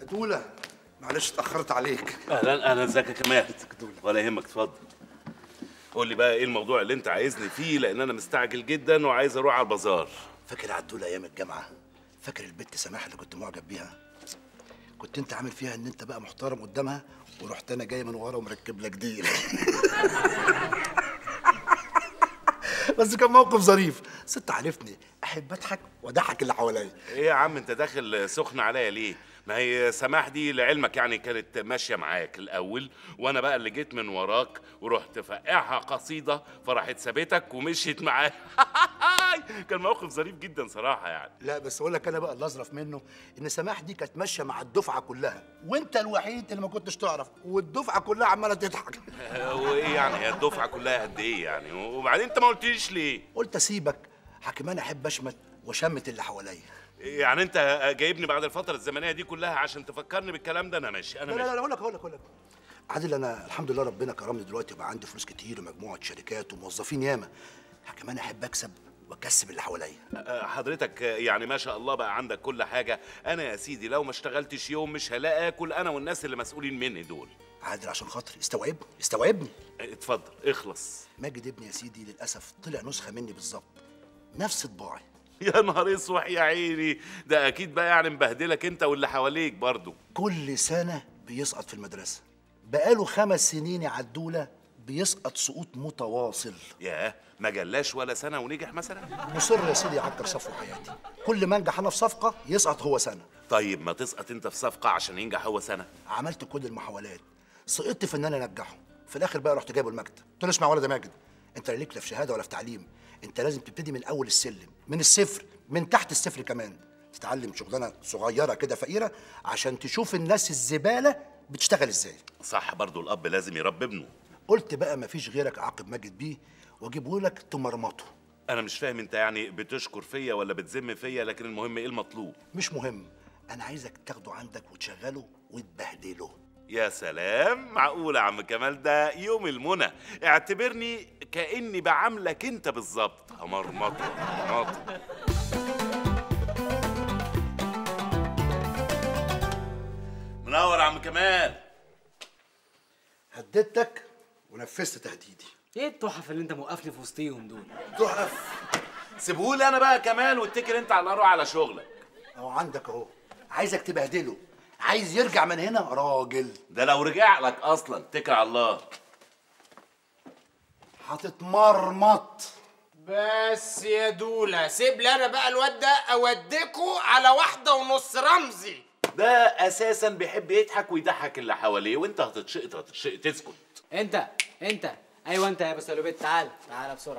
دوله معلش اتاخرت عليك اهلا اهلا ازيك يا كمال ولا يهمك اتفضل قول لي بقى ايه الموضوع اللي انت عايزني فيه لان انا مستعجل جدا وعايز اروح على البازار فاكر عدول ايام الجامعه فاكر البت سماح اللي كنت معجب بيها كنت انت عامل فيها ان انت بقى محترم قدامها ورحت انا جاي من ورا ومركب لك ديل بس كان موقف ظريف ست عارفني احب اضحك واضحك اللي حواليا ايه يا عم انت داخل سخن عليا ليه ما هي سماح دي لعلمك يعني كانت ماشيه معاك الاول وانا بقى اللي جيت من وراك ورحت فقعها قصيده فراحت سابتك ومشيت معايا كان موقف ظريف جدا صراحه يعني لا بس اقول لك انا بقى اللي اظرف منه ان سماح دي كانت ماشيه مع الدفعه كلها وانت الوحيد اللي ما كنتش تعرف والدفعه كلها عماله تضحك وايه يعني هي الدفعه كلها قد ايه يعني وبعدين انت ما قلتليش ليه قلت اسيبك حكمان احب اشمت وشمت اللي حواليا يعني انت جايبني بعد الفتره الزمنيه دي كلها عشان تفكرني بالكلام ده انا ماشي انا لا لا ماشي لا اقول لك اقول لك اقول لك عادل انا الحمد لله ربنا كرمني دلوقتي وبقى عندي فلوس كتير ومجموعه شركات وموظفين ياما كمان احب اكسب واكسب اللي حواليا أه، حضرتك يعني ما شاء الله بقى عندك كل حاجه انا يا سيدي لو ما اشتغلتش يوم مش هلاقي اكل انا والناس اللي مسؤولين مني دول عادل عشان خاطري استوعبني استوعبني اه، اتفضل اخلص ماجد ابني يا سيدي للاسف طلع نسخه مني بالظبط نفس طباعي يا نهار اسوح يا عيني ده اكيد بقى يعني مبهدلك انت واللي حواليك برضو كل سنه بيسقط في المدرسه بقاله خمس سنين يا عدوله بيسقط سقوط متواصل ياه ما جلاش ولا سنه ونجح مثلا مصر يا سيدي يعكر صفو حياتي كل ما انجح انا في صفقه يسقط هو سنه طيب ما تسقط انت في صفقه عشان ينجح هو سنه عملت كل المحاولات سقطت في ان انا انجحه في الاخر بقى رحت جايبه المكتب قلت له اسمع يا ولد يا ماجد انت لا ليك لا في شهاده ولا في تعليم انت لازم تبتدي من اول السلم من الصفر من تحت الصفر كمان تتعلم شغلانه صغيره كده فقيره عشان تشوف الناس الزباله بتشتغل ازاي صح برضو الاب لازم يربي ابنه قلت بقى مفيش غيرك اعاقب ماجد بيه واجيبه لك تمرمطه انا مش فاهم انت يعني بتشكر فيا ولا بتذم فيا لكن المهم ايه المطلوب مش مهم انا عايزك تاخده عندك وتشغله وتبهدله يا سلام معقول يا عم كمال ده يوم المنى اعتبرني كاني بعاملك انت بالظبط مرمطه مرمطه منور يا عم كمال هددتك ونفذت تهديدي ايه التحف اللي انت موقفني في وسطيهم دول تحف سيبهولي انا بقى كمال واتكل انت على روح على شغلك اهو عندك اهو عايزك تبهدله عايز يرجع من هنا راجل ده لو رجع لك اصلا اتكل على الله هتتمرمط بس يا دولة سيب لي انا بقى الواد ده اوديكوا على واحدة ونص رمزي ده اساسا بيحب يضحك ويضحك اللي حواليه وانت هتتشقط هتتشقط اسكت انت انت ايوه انت يا بسالوبيت تعال تعال بسرعه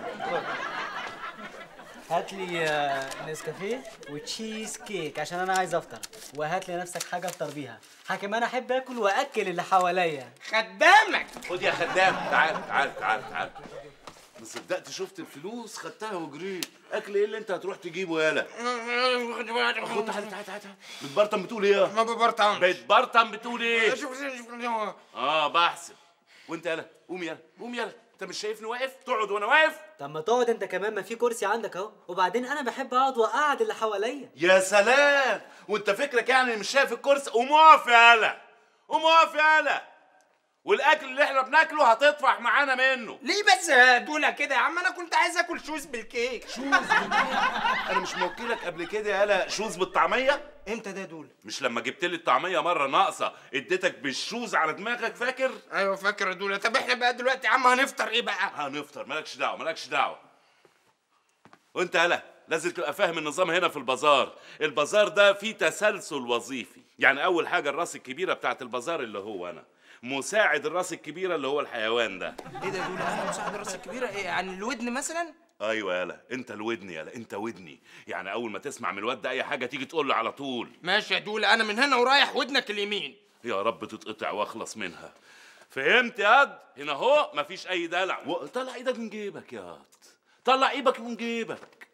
هات لي آه، نسكافيه وتشيز كيك عشان انا عايز افطر وهات لي نفسك حاجه افطر بيها حكم انا احب اكل واكل اللي حواليا خدامك خد يا خدام تعال تعال تعال تعال ما صدقت شفت الفلوس خدتها وجريت اكل ايه اللي انت هتروح تجيبه يالا خد تعال تعال تعال تعال. بتبرطم بتقول ايه ما ببرطمش بتبرطم بتقول ايه شوف شوف اه بحسب وانت يالا قوم يالا قوم يالا انت مش شايفني واقف تقعد وانا واقف طب ما تقعد انت كمان ما في كرسي عندك اهو وبعدين انا بحب اقعد واقعد اللي حواليا يا سلام وانت فكرك يعني مش شايف الكرسي قوم اقف يالا قوم اقف يالا والاكل اللي احنا بناكله هتطفح معانا منه ليه بس يا دولة كده يا عم انا كنت عايز اكل شوز بالكيك شوز انا مش موكلك قبل كده يالا شوز بالطعميه امتى ده يا دولة مش لما جبت لي الطعميه مره ناقصه اديتك بالشوز على دماغك فاكر ايوه فاكر يا دولة طب احنا بقى دلوقتي يا عم هنفطر ايه بقى هنفطر مالكش دعوه مالكش دعوه وانت يالا لازم تبقى فاهم النظام هنا في البازار البازار ده فيه تسلسل وظيفي يعني اول حاجه الراس الكبيره بتاعت البازار اللي هو انا مساعد الراس الكبيره اللي هو الحيوان ده ايه ده يا دولة انا مساعد الراس الكبيرة ايه عن الودن مثلا ايوه يالا انت الودن يالا انت ودني يعني اول ما تسمع من الواد ده اي حاجه تيجي تقول له على طول ماشي يا دولة انا من هنا ورايح ودنك اليمين يا رب تتقطع واخلص منها فهمت ياد هنا اهو مفيش اي دلع و- طلع ايدك من جيبك ياد طلع ايدك من جيبك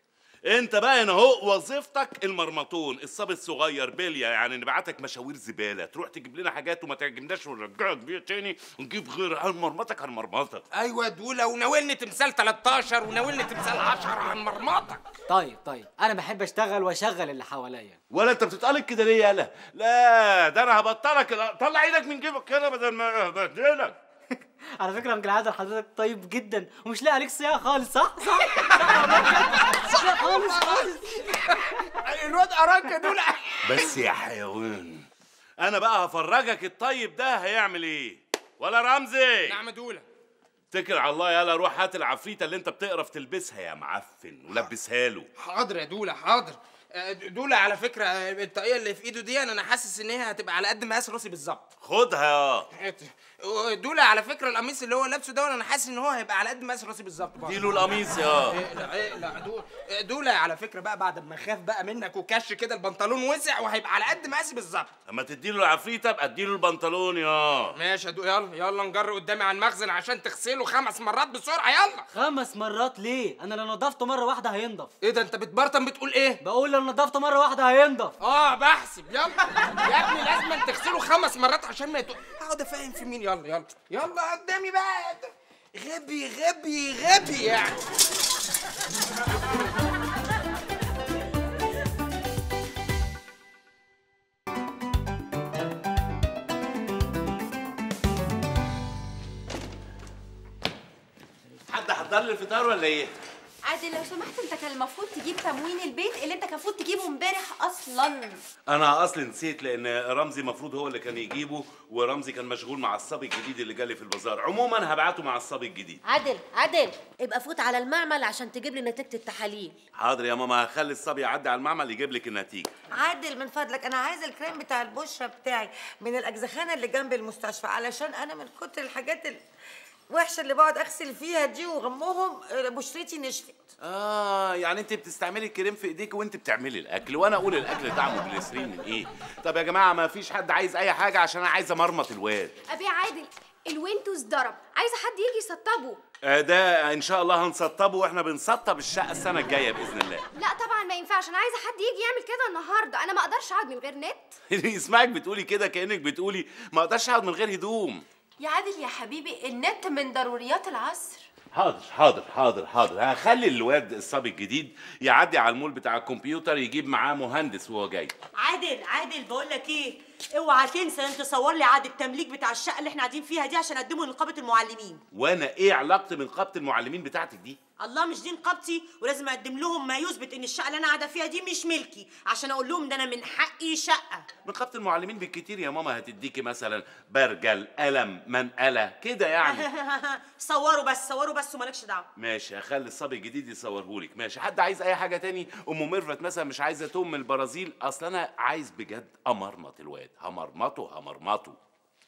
انت بقى هنا اهو وظيفتك المرمطون الصبي الصغير بليا يعني نبعتك مشاوير زباله تروح تجيب لنا حاجات وما تعجبناش ونرجعك بيها تاني ونجيب غير هنمرمطك هنمرمطك ايوه دولة وناولني تمثال 13 وناولني تمثال 10 عن مرمطك طيب طيب انا بحب اشتغل واشغل اللي حواليا ولا انت بتتقلب كده ليه يالا لا ده انا هبطلك ال- طلع ايدك من جيبك كده بدل ما ابهدلك على فكره من العاده حضرتك طيب جدا ومش لاقي عليك صياعه خالص صح صح صح يا مجد؟ مش لاقي خالص خالص الواد اراك يا دولة بس يا حيوان انا بقى هفرجك الطيب ده هيعمل ايه ولا رمزي نعم يا دولة اتكل على الله يلا روح هات العفريته اللي انت بتقرف تلبسها يا معفن ولبسها له حاضر يا دولة حاضر آه، دولة على فكرة آه، الطاقية اللي في ايده دي انا حاسس ان هي هتبقى على قد مقاس راسي بالظبط خدها دولة على فكرة القميص اللي هو لابسه ده انا حاسس ان هو هيبقى على قد مقاس راسي بالظبط برضه. اديله القميص يا إيه، لا إيه، لا دول إيه، دول على فكره بقى بعد ما خاف بقى منك وكش كده البنطلون وسع وهيبقى على قد مقاسي بالظبط اما تديله العفريته ابقى اديله البنطلون يا ماشي يا دول يلا يلا نجر قدامي على المخزن عشان تغسله خمس مرات بسرعه يلا خمس مرات ليه انا لو نضفته مره واحده هينضف ايه ده انت بتبرطم بتقول ايه بقول لو نضفته مره واحده هينضف اه بحسب يلا يا ابني لازم تغسله خمس مرات عشان ما يتو... اقعد افهم في مين يلا يلا يلا قدامي بقى غبي غبي غبي يعني حد حضر لي الفطار ولا ايه عادل لو سمحت انت كان المفروض تجيب تموين البيت اللي انت كان المفروض تجيبه امبارح اصلا انا اصلي نسيت لان رمزي المفروض هو اللي كان يجيبه ورمزي كان مشغول مع الصبي الجديد اللي جالي في البازار عموما هبعته مع الصبي الجديد عادل عادل ابقى فوت على المعمل عشان تجيب لي نتيجة التحاليل حاضر يا ماما هخلي الصبي يعدي على المعمل يجيب لك النتيجه عادل من فضلك انا عايزه الكريم بتاع البشره بتاعي من الاجزخانه اللي جنب المستشفى علشان انا من كتر الحاجات الوحشه اللي بقعد اغسل فيها دي وغمهم آه، بشرتي نشفت اه يعني انت بتستعملي الكريم في ايديك وانت بتعملي الاكل وانا اقول الاكل طعمه جليسرين من ايه طب يا جماعه ما فيش حد عايز اي حاجه عشان انا عايز امرمط الواد ابي عادل الوينتوز ضرب عايزه حد يجي يسطبه آه ده ان شاء الله هنسطبه واحنا بنسطب الشقه السنه الجايه باذن الله لا طبعا ما ينفعش انا عايزه حد يجي يعمل كده النهارده انا ما اقدرش اقعد من غير نت يسمعك بتقولي كده كانك بتقولي ما اقدرش اقعد من غير هدوم يا عادل يا حبيبي النت من ضروريات العصر حاضر حاضر حاضر حاضر هخلي الواد الصبي الجديد يعدي على المول بتاع الكمبيوتر يجيب معاه مهندس وهو جاي عادل عادل بقول لك ايه اوعى تنسى انت تصور لي عقد التمليك بتاع الشقه اللي احنا قاعدين فيها دي عشان اقدمه لنقابه المعلمين وانا ايه علاقتي من نقابه المعلمين بتاعتك دي الله مش دي نقابتي ولازم اقدم لهم ما يثبت ان الشقه اللي انا قاعده فيها دي مش ملكي عشان اقول لهم ده انا من حقي شقه نقابه المعلمين بالكتير يا ماما هتديكي مثلا برجل قلم منقله كده يعني صوروا بس صوروا بس ومالكش دعوه ماشي هخلي الصبي الجديد يصورهولك ماشي حد عايز اي حاجه تاني ام ميرفت مثلا مش عايزه توم من البرازيل اصل انا عايز بجد امرمط الواد همرمطه همرمطه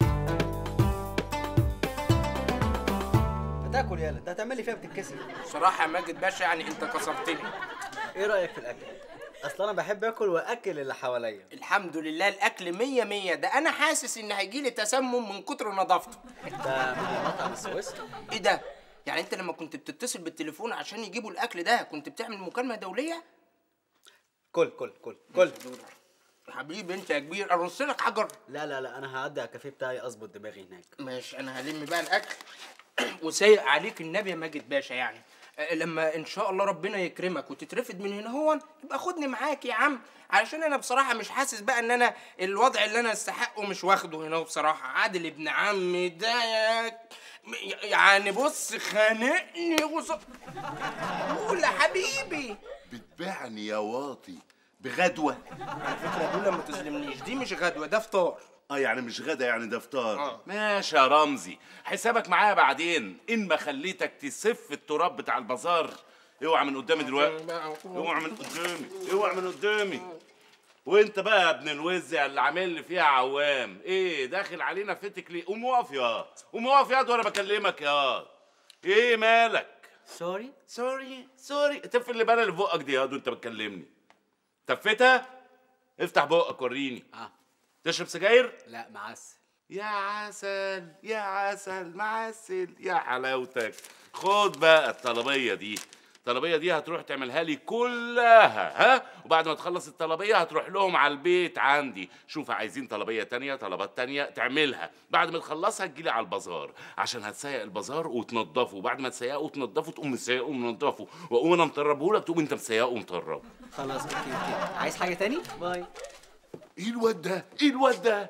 هتاكل يالا انت هتعمل لي فيها بتتكسر بصراحه يا ماجد باشا يعني انت كسرتني ايه رايك في الاكل اصل انا بحب اكل واكل اللي حواليا الحمد لله الاكل مية مية ده انا حاسس ان هيجيلي تسمم من كتر نظافته ده من مطعم السويس ايه ده يعني انت لما كنت بتتصل بالتليفون عشان يجيبوا الاكل ده كنت بتعمل مكالمه دوليه كل كل كل كل حبيبي انت يا كبير ارص لك حجر لا لا لا انا هعدي على الكافيه بتاعي اظبط دماغي هناك ماشي انا هلم بقى الاكل وسايق عليك النبي يا ماجد باشا يعني أه، لما ان شاء الله ربنا يكرمك وتترفد من هنا هون يبقى خدني معاك يا عم علشان انا بصراحه مش حاسس بقى ان انا الوضع اللي انا استحقه مش واخده هنا بصراحه عادل ابن عمي ده يا يعني بص خانقني وص... قول يا حبيبي بتبيعني يا واطي بغدوه على فكره دول ما تظلمنيش دي مش غدوه ده فطار اه يعني مش غدا يعني ده فطار آه. ماشي يا رمزي حسابك معايا بعدين ان ما خليتك تسف التراب بتاع البازار اوعى من قدامي دلوقتي اوعى من قدامي اوعى من قدامي وانت بقى يا ابن الوز اللي عامل لي فيها عوام ايه داخل علينا فتك ليه قوم واقف يا قوم واقف يا وانا بكلمك يا ايه مالك سوري سوري سوري تف اللي بالي اللي في بقك دي يا وانت بتكلمني تفتها افتح بقك وريني اه تشرب سجاير لا معسل يا عسل يا عسل معسل يا حلاوتك خد بقى الطلبية دي الطلبيه دي هتروح تعملها لي كلها ها وبعد ما تخلص الطلبيه هتروح لهم على البيت عندي شوف عايزين طلبيه تانية طلبات تانية تعملها بعد ما تخلصها تجيلي على البازار عشان هتسيق البازار وتنضفه وبعد ما تسيقه وتنضفه تقوم مسيقه ومنضفه واقوم انا مطربه لك تقوم انت مسيقه ومطربه خلاص اوكي اوكي عايز حاجه تاني باي ايه الواد ده ايه الواد ده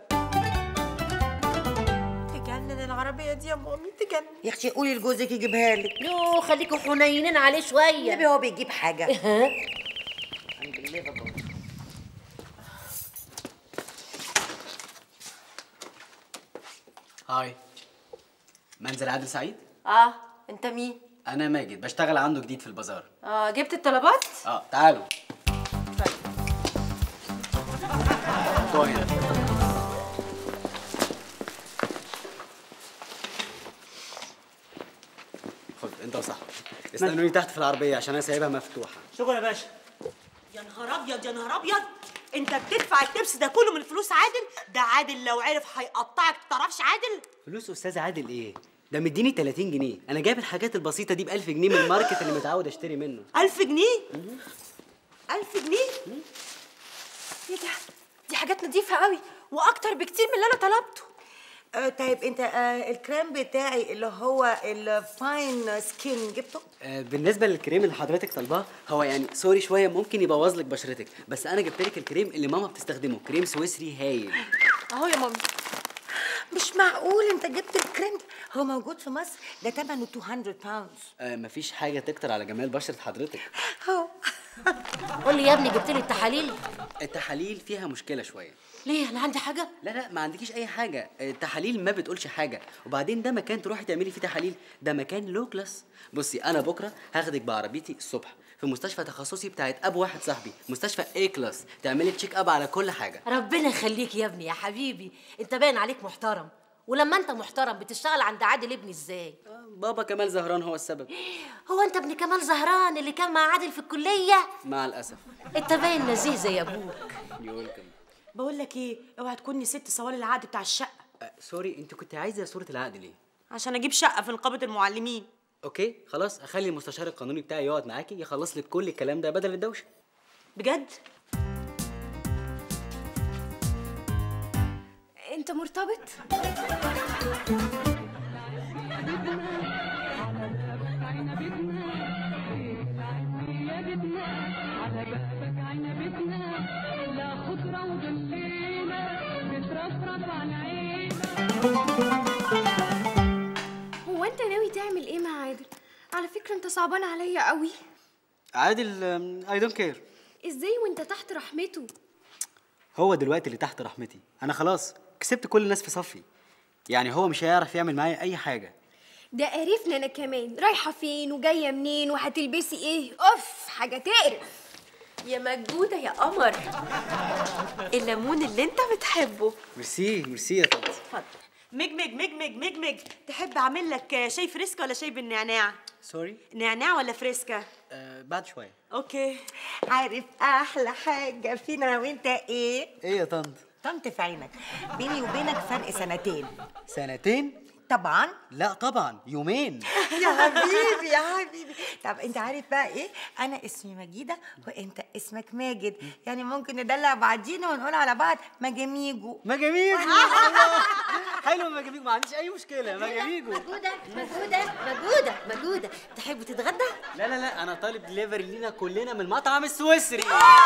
تجنن العربيه دي يا مامي تجنن يا اختي قولي لجوزك يجيبها لك يو خليكوا حنينين عليه شويه النبي هو بيجيب حاجه ها هاي منزل عادل سعيد اه انت مين انا ماجد بشتغل عنده جديد في البازار اه جبت الطلبات اه تعالوا اقعدوا هنا. خد انت وصاحبك استنوني تحت في العربيه عشان انا سايبها مفتوحه شكرا يا باشا يا نهار ابيض يا نهار ابيض انت بتدفع التبس ده كله من فلوس عادل ده عادل لو عرف هيقطعك تعرفش عادل فلوس استاذ عادل ايه ده مديني 30 جنيه انا جايب الحاجات البسيطه دي ب 1000 جنيه من الماركت اللي متعود اشتري منه ألف جنيه ألف جنيه ايه ده دي حاجات نظيفه قوي واكتر بكتير من اللي انا طلبته آه طيب انت آه الكريم بتاعي اللي هو الفاين سكين جبته آه، بالنسبه للكريم اللي حضرتك طالباه هو يعني سوري شويه ممكن يبوظ لك بشرتك بس انا جبت لك الكريم اللي ماما بتستخدمه كريم سويسري هايل اهو يا مامي مش معقول انت جبت الكريم ده هو موجود في مصر ده ثمنه 200 باوندز آه مفيش حاجه تكتر على جمال بشره حضرتك اهو قول لي يا ابني جبت لي التحاليل التحاليل فيها مشكله شويه ليه انا عندي حاجه لا لا ما عندكيش اي حاجه التحاليل ما بتقولش حاجه وبعدين ده مكان تروحي تعملي فيه تحاليل ده مكان لو كلاس بصي انا بكره هاخدك بعربيتي الصبح في مستشفى تخصصي بتاعت ابو واحد صاحبي مستشفى اي كلاس تعملي تشيك اب على كل حاجه ربنا يخليك يا ابني يا حبيبي انت باين عليك محترم ولما انت محترم بتشتغل عند عادل ابني ازاي آه، بابا كمال زهران هو السبب هو انت ابن كمال زهران اللي كان مع عادل في الكليه مع الاسف انت باين نزيه زي ابوك يقول كم بقول لك ايه اوعى تكون نسيت صوالي العقد بتاع الشقه آه سوري انت كنت عايزه صوره العقد ليه عشان اجيب شقه في نقابه المعلمين اوكي خلاص اخلي المستشار القانوني بتاعي يقعد معاكي يخلص لك كل الكلام ده بدل الدوشه بجد انت مرتبط هو انت ناوي تعمل ايه مع عادل على فكره انت صعبان عليا قوي عادل اي دونت كير ازاي وانت تحت رحمته هو دلوقتي اللي تحت رحمتي انا خلاص كسبت كل الناس في صفي يعني هو مش هيعرف يعمل معايا اي حاجه ده قرفنا انا كمان رايحه فين وجايه منين وهتلبسي ايه اوف حاجه تقرف يا مجودة يا قمر الليمون اللي انت بتحبه ميرسي ميرسي يا طنط اتفضل مجمج مجمج مجمج تحب اعمل لك شاي فريسكا ولا شاي بالنعناع سوري نعناع ولا فريسكا آه بعد شويه اوكي عارف احلى حاجه فينا انا وانت ايه ايه يا طنط طنط في عينك بيني وبينك فرق سنتين سنتين طبعا لا طبعا يومين يا حبيبي يا حبيبي طب انت عارف بقى ايه انا اسمي مجيده وانت اسمك ماجد يعني ممكن ندلع بعضينا ونقول على بعض مجاميجو مجاميجو حلو مجاميجو ما عنديش اي مشكله مجاميجو مجودة مجودة مجودة مجودة تحب تتغدى؟ لا لا لا انا طالب دليفري لينا كلنا من المطعم السويسري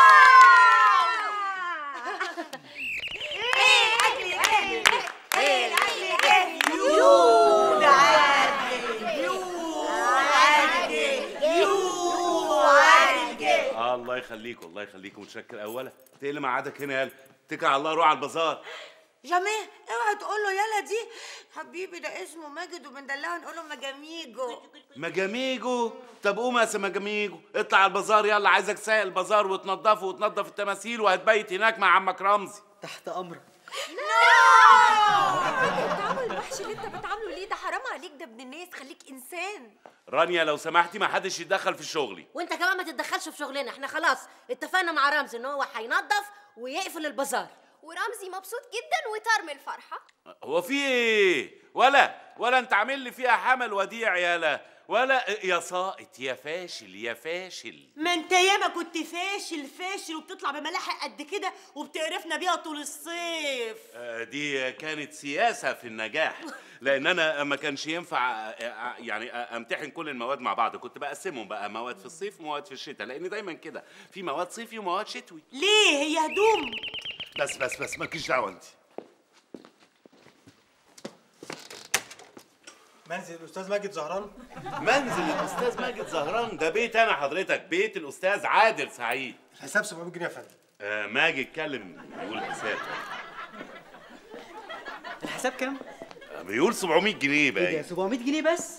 آه الله يخليك الله يخليك متشكر اولا انت ايه اللي مقعدك هنا يالا اتكل على الله روح على البازار جميل اوعى تقول له يلا دي حبيبي ده اسمه ماجد وبندلعه نقول له مجاميجو مجاميجو طب قوم يا سي مجاميجو اطلع على البازار يلا عايزك سايق البازار وتنضفه وتنضف التماثيل وهتبيت هناك مع عمك رمزي تحت امرك التعامل الوحش اللي انت بتعامله ليه ده حرام عليك ده ابن الناس خليك انسان رانيا لو سمحتي ما حدش يتدخل في شغلي وانت كمان ما تتدخلش في شغلنا احنا خلاص اتفقنا مع رمزي ان هو هينظف ويقفل البازار ورمزي مبسوط جدا وطار من الفرحه هو في ايه ولا ولا انت عامل لي فيها حمل وديع يالا ولا يا ساقط يا فاشل يا فاشل ما انت ياما كنت فاشل فاشل وبتطلع بملاحق قد كده وبتقرفنا بيها طول الصيف آه، دي كانت سياسة في النجاح لأن أنا ما كانش ينفع آه، آه، يعني آه، أمتحن كل المواد مع بعض كنت بقسمهم بقى مواد في الصيف ومواد في الشتاء لأن دايما كده في مواد صيفي ومواد شتوي ليه هي هدوم بس بس بس مالكيش دعوة أنت منزل الاستاذ ماجد زهران منزل الأستاذ ماجد زهران ده بيت أنا حضرتك بيت الأستاذ عادل سعيد الحساب 700 جنيه يا فندم آه، ماجد اتكلم يقول حساب الحساب كام؟ آه، بيقول 700 جنيه ايه ده باين 700 جنيه بس؟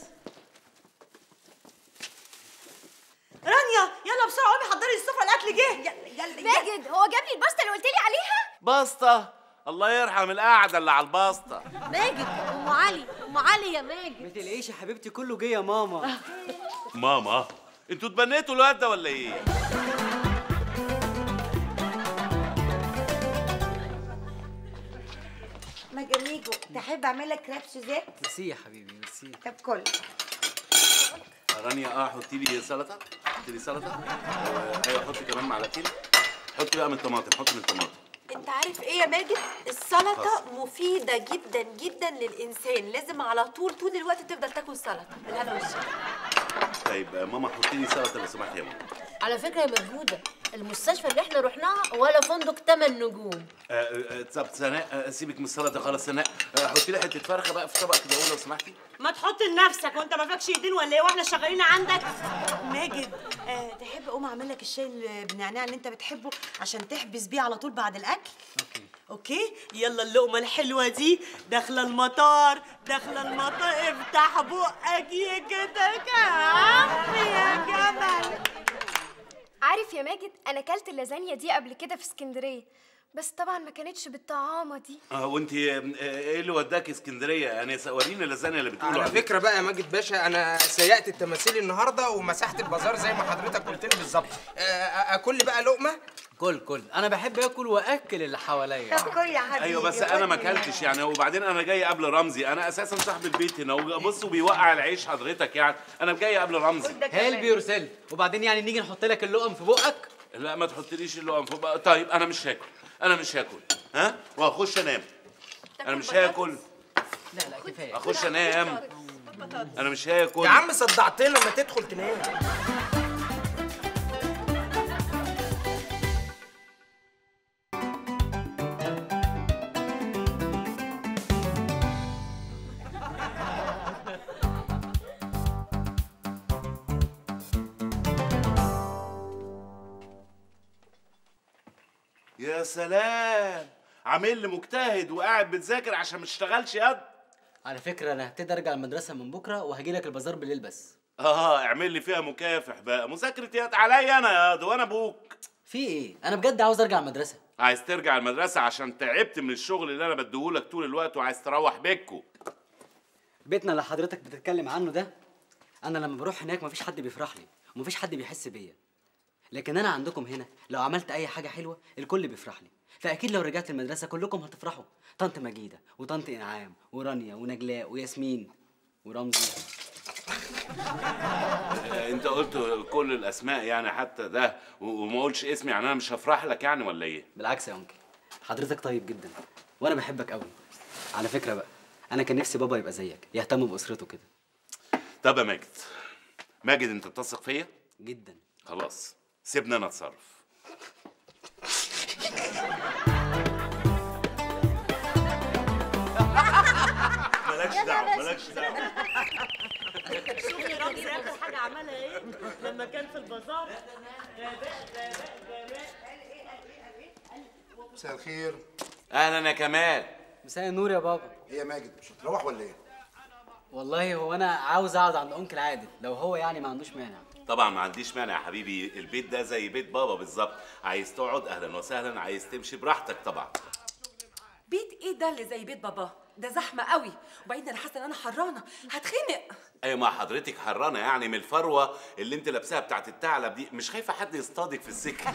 رانيا يلا بسرعه قومي حضري السفره الاكل جه ماجد هو جاب لي الباستا اللي قلت لي عليها باسطة الله يرحم القعدة اللي على الباسطة ماجد ام علي ام علي يا ماجد ما تقلقيش يا حبيبتي كله جه يا ماما ماما انتوا اتبنيتوا الواد ده ولا ايه؟ مجاميجو تحب اعمل لك كراب سوزات ميرسي يا حبيبي ميرسي طب كل رانيا اه حطي لي سلطه حطي لي سلطه آه، ايوه حطي كمان معلقتين حطي بقى من الطماطم حطي من الطماطم انت عارف ايه يا ماجد السلطه مفيده جدا جدا للانسان لازم على طول طول الوقت تفضل تاكل سلطه الهنا والشفا طيب آه، ماما حطي لي سلطه لو سمحتي يا ماما على فكره يا مجهوده المستشفى اللي احنا رحناها ولا فندق 8 نجوم آه، آه، طب سناء آه، سيبك من السلطه خلاص سناء آه، حطي لي حته فرخه بقى في طبق كده لو سمحتي ما تحط لنفسك وانت ما فاكش ايدين ولا ايه واحنا شغالين عندك ماجد آه تحب اقوم اعمل لك الشاي اللي بالنعناع اللي انت بتحبه عشان تحبس بيه على طول بعد الاكل اوكي اوكي يلا اللقمه الحلوه دي داخله المطار داخله المطار افتح بقك يا كده كعب يا جمل عارف يا ماجد انا اكلت اللازانيا دي قبل كده في اسكندريه بس طبعا ما كانتش بالطعامه دي اه وانت آه، ايه اللي وداكي اسكندريه يعني وريني اللازانيا اللي بتقولوا على عليها. فكره بقى يا ماجد باشا انا سيقت التماثيل النهارده ومسحت البازار زي ما حضرتك قلت لي بالظبط آه، اكل بقى لقمه كل كل انا بحب اكل واكل اللي حواليا طب كل يا حبيبي ايوه بس انا ما اكلتش يعني وبعدين انا جاي قبل رمزي انا اساسا صاحب البيت هنا وبص وبيوقع العيش حضرتك يعني انا جاي قبل رمزي هيلب يور سيلف وبعدين يعني نيجي نحط لك اللقم في بقك لا ما تحطليش اللقم فوق بقى طيب انا مش هاكل انا مش هاكل ها وهخش انام انا مش هاكل لا لا كفايه اخش انام انا مش هاكل يا عم صدعتنا لما تدخل تنام يا سلام عامل لي مجتهد وقاعد بتذاكر عشان ما تشتغلش يد على فكره انا هبتدي ارجع المدرسه من بكره وهجي لك البازار بالليل بس اه اعمل لي فيها مكافح بقى مذاكره يد عليا انا يا ده وانا ابوك في ايه انا بجد عاوز ارجع المدرسه عايز ترجع المدرسه عشان تعبت من الشغل اللي انا بديهولك طول الوقت وعايز تروح بيتكو بيتنا اللي حضرتك بتتكلم عنه ده انا لما بروح هناك مفيش حد بيفرح لي ومفيش حد بيحس بيا لكن انا عندكم هنا لو عملت اي حاجه حلوه الكل بيفرح لي فاكيد لو رجعت المدرسه كلكم هتفرحوا طنط مجيده وطنط انعام ورانيا ونجلاء وياسمين ورمزي آه، انت قلت كل الاسماء يعني حتى ده و- وما قلتش اسمي يعني انا مش هفرح لك يعني ولا ايه بالعكس يا انكل حضرتك طيب جدا وانا بحبك قوي على فكره بقى انا كان نفسي بابا يبقى زيك يهتم باسرته كده طب يا ماجد ماجد انت بتثق فيا جدا خلاص سيبني انا اتصرف مالكش دعوه مالكش دعوه شوفي رمزي اخر حاجه عملها ايه لما كان في البازار مساء الخير اهلا يا كمال مساء النور يا بابا ايه يا ماجد مش هتروح ولا ايه؟ والله هو انا عاوز اقعد عند انكل عادل لو هو يعني ما عندوش مانع طبعا ما عنديش مانع يا حبيبي البيت ده زي بيت بابا بالظبط عايز تقعد اهلا وسهلا عايز تمشي براحتك طبعا بيت ايه ده اللي زي بيت بابا ده زحمه قوي وبعدين انا حاسه ان انا حرانه هتخنق ايوه ما حضرتك حرانه يعني من الفروه اللي انت لابساها بتاعت الثعلب دي مش خايفه حد يصطادك في السكه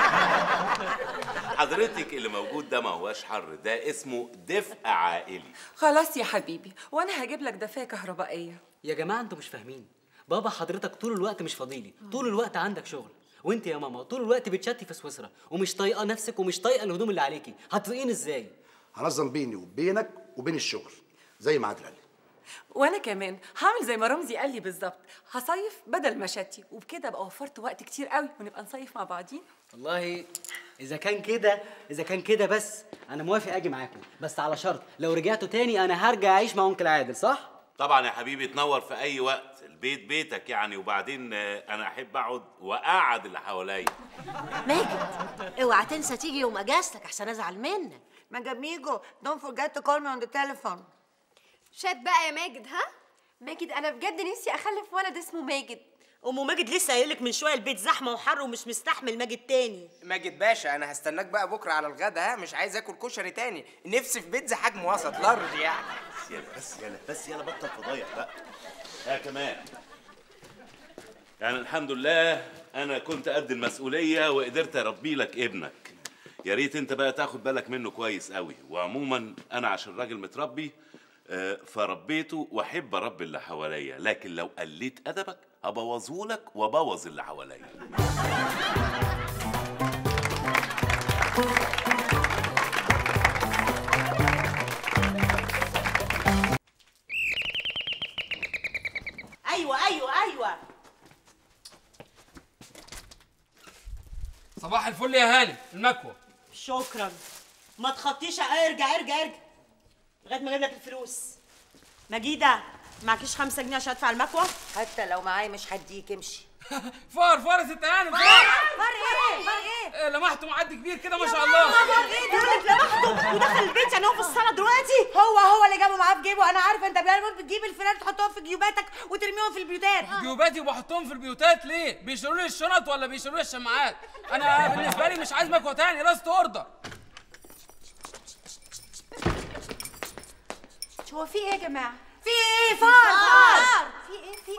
حضرتك اللي موجود ده ما هواش حر ده اسمه دفء عائلي خلاص يا حبيبي وانا هجيب لك دفايه كهربائيه يا جماعه انتوا مش فاهمين بابا حضرتك طول الوقت مش فاضيلي طول الوقت عندك شغل وانت يا ماما طول الوقت بتشتي في سويسرا ومش طايقه نفسك ومش طايقه الهدوم اللي عليكي هتطيقين ازاي هنظم بيني وبينك وبين الشغل زي ما عادل قال لي. وانا كمان هعمل زي ما رمزي قال لي بالظبط هصيف بدل ما شتي وبكده ابقى وفرت وقت كتير قوي ونبقى نصيف مع بعضين والله اذا كان كده اذا كان كده بس انا موافق اجي معاكم بس على شرط لو رجعتوا تاني انا هرجع اعيش مع انكل عادل صح طبعا يا حبيبي تنور في اي وقت البيت بيتك يعني وبعدين آه، انا احب اقعد واقعد اللي حواليا ماجد اوعى تنسى تيجي يوم اجازتك احسن ازعل منك ماجاميجو don't forget to call me on the telephone شات بقى يا ماجد ها ماجد انا بجد نفسي اخلف ولد اسمه ماجد ام ماجد لسه قايل لك من شويه البيت زحمه وحر ومش مستحمل ماجد تاني ماجد باشا انا هستناك بقى بكره على الغدا ها مش عايز اكل كشري تاني نفسي في بيتزا حجم وسط لارج يعني بس يلا بس يلا بس يلا بطل فضايح بقى ها كمان يعني الحمد لله انا كنت قد المسؤوليه وقدرت اربي لك ابنك يا ريت انت بقى تاخد بالك منه كويس قوي وعموما انا عشان راجل متربي آه، فربيته واحب اربي اللي حواليا لكن لو قليت ادبك هبوظهولك وابوظ اللي حواليا ايوه ايوه ايوه صباح الفل يا هاني المكوى شكرا ما تخطيش ارجع ارجع ارجع لغايه ما اجيب لك الفلوس مجيده معكيش خمسة جنيه عشان ادفع المكوى حتى لو معايا مش هديك امشي فار فار يا ست هاني فار فار ايه فار ايه إيه، لمحته معدي كبير كده ما شاء الله فار ايه بيقول لك لمحته ودخل البيت يعني هو في الصاله دلوقتي هو هو اللي جابه معاه في جيبه انا عارفه انت بيعمل بتجيب الفلان تحطهم في جيوباتك وترميهم في البيوتات جيوباتي وبحطهم في البيوتات ليه؟ بيشيلوا لي الشنط ولا بيشيلوا لي الشماعات؟ انا بالنسبه لي مش عايز مكوى تاني لاست اوردر هو في ايه يا جماعه في ايه فار فار في ايه في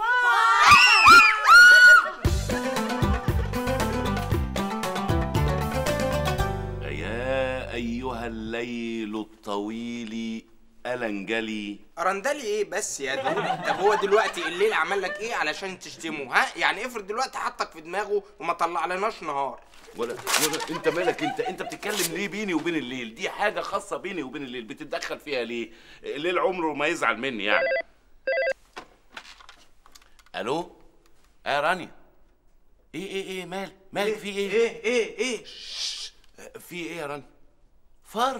يا ايها الليل الطويل الانجلي ارندلي ايه بس يا دول طب هو دلوقتي الليل عمل لك ايه علشان تشتمه ها يعني افرض دلوقتي حطك في دماغه وما طلعلناش نهار ولا ولا انت مالك انت انت بتتكلم ليه بيني وبين الليل دي حاجه خاصه بيني وبين الليل بتتدخل فيها ليه الليل عمره ما يزعل مني يعني الو اه يا رانيا ايه ايه ايه مال مالك في ايه ايه ايه ايه في ايه يا رانيا فار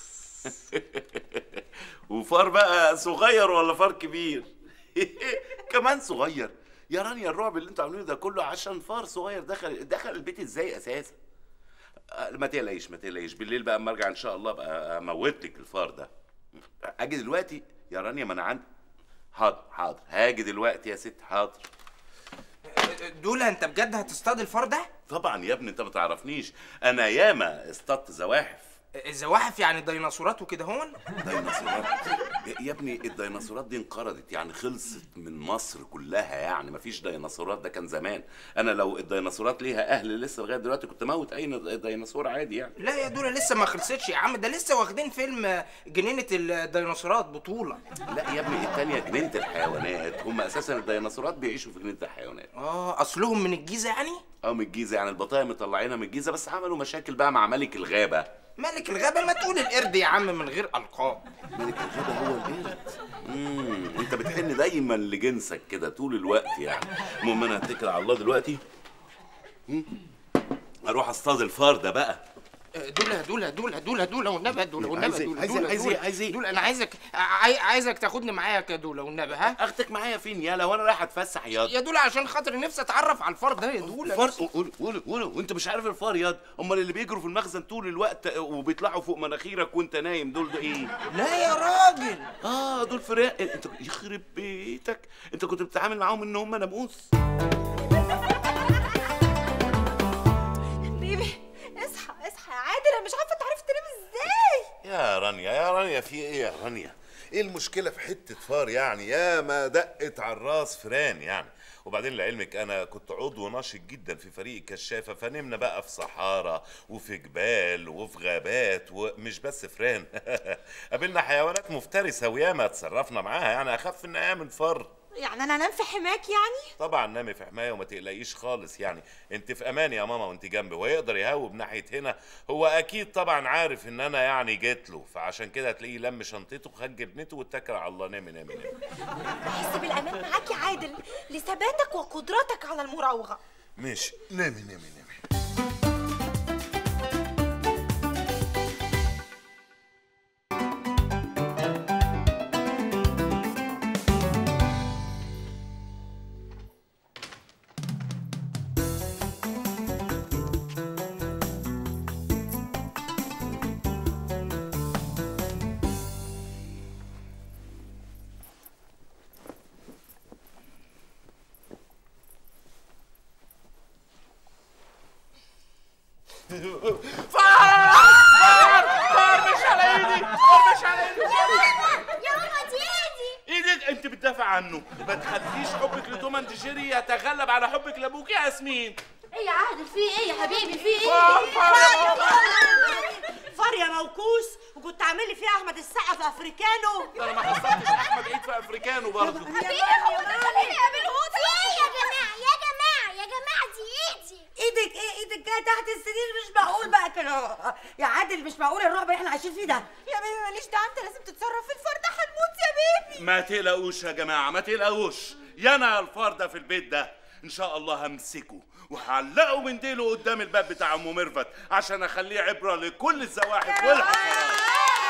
وفار بقى صغير ولا فار كبير كمان صغير يا رانيا الرعب اللي انتوا عاملينه ده كله عشان فار صغير دخل دخل البيت ازاي اساسا آه، ما تقلقيش ما تقلقيش بالليل بقى اما ارجع ان شاء الله بقى اموت لك الفار ده اجي دلوقتي يا رانيا ما انا عندي حاضر حاضر هاجي دلوقتي يا ست حاضر دول انت بجد هتصطاد الفار ده طبعا يا ابني انت ما تعرفنيش انا ياما اصطدت زواحف الزواحف يعني ديناصورات وكده هون ديناصورات يا ابني الديناصورات دي انقرضت يعني خلصت من مصر كلها يعني مفيش ديناصورات ده كان زمان انا لو الديناصورات ليها اهل لسه لغايه دلوقتي كنت موت اي ديناصور عادي يعني لا يا دول لسه ما خلصتش يا عم ده لسه واخدين فيلم جنينة الديناصورات بطولة لا يا ابني التانية جنينة الحيوانات هم اساسا الديناصورات بيعيشوا في جنينة الحيوانات اه اصلهم من الجيزة يعني اه من الجيزة يعني البطايا مطلعينها من الجيزة بس عملوا مشاكل بقى مع ملك الغابة ملك الغابة ما تقول القرد يا عم من غير ألقاب ملك الغابة هو القرد امم انت بتحن دايما لجنسك كده طول الوقت يعني المهم انا هتكل على الله دلوقتي مم. اروح اصطاد الفار ده بقى دول دول دول دول دول والنبي دول والنبي عايز ايه؟ دول عايز دول ايه؟ عايز دول ايه؟ عايز ايه؟ دول انا عايزك عاي- عايزك تاخدني معاك يا دول والنبي ها اخدك معايا فين يالا وانا رايح اتفسح ياض يا دول عشان خاطر نفسي اتعرف على الفار ده يا دول الفار قول قول قول وانت مش عارف الفار ياض امال اللي بيجروا في المخزن طول الوقت وبيطلعوا فوق مناخيرك وانت نايم دول ده ايه لا يا راجل اه دول فراق انت يخرب بيتك انت كنت بتتعامل معاهم ان هم ناموس بيبي اصحى اصحى يا عادل انا مش عارفه انت عرفت تنام ازاي يا رانيا يا رانيا في ايه يا رانيا ايه المشكلة في حتة فار يعني يا ما دقت على الراس فران يعني وبعدين لعلمك انا كنت عضو ناشط جدا في فريق الكشافة فنمنا بقى في صحارى وفي جبال وفي غابات ومش بس فران قابلنا حيوانات مفترسة وياما اتصرفنا معاها يعني اخف ان من فار يعني انا انام في حماك يعني طبعا نامي في حمايه وما تقلقيش خالص يعني انت في امان يا ماما وانت جنبي وهيقدر يهوب ناحيه هنا هو اكيد طبعا عارف ان انا يعني جيت له فعشان كده هتلاقيه لم شنطته خد جبنته واتكل على الله نامي نامي نامي بحس بالامان معاك يا عادل لثباتك وقدرتك على المراوغه ماشي نامي نامي نامي فار فار مش على ايدي فار مش على ايدي يا ماما دي ايدي ايدك انت بتدافع عنه ما تخليش حبك لتوم اند جيري يتغلب على حبك لابوك يا ياسمين ايه يا عادل في ايه يا حبيبي في ايه فار فار يا ماما. فار يا موكوس وكنت عامل لي فيها احمد السقا في افريكانو انا ما خسرتش احمد عيد في افريكانو برضه يا جماعه يا جماعه يا جماعه دي ايدي ايدك ايه ايدك جايه تحت السرير مش معقول بقى كده يا عادل مش معقول الرعب اللي احنا عايشين فيه ده يا بيبي ماليش دعوه انت لازم تتصرف في الفار ده هنموت يا بيبي ما تقلقوش يا جماعه ما تقلقوش يا انا الفار ده في البيت ده ان شاء الله همسكه وهعلقه من ديله قدام الباب بتاع ام ميرفت عشان اخليه عبره لكل الزواحف والحشرات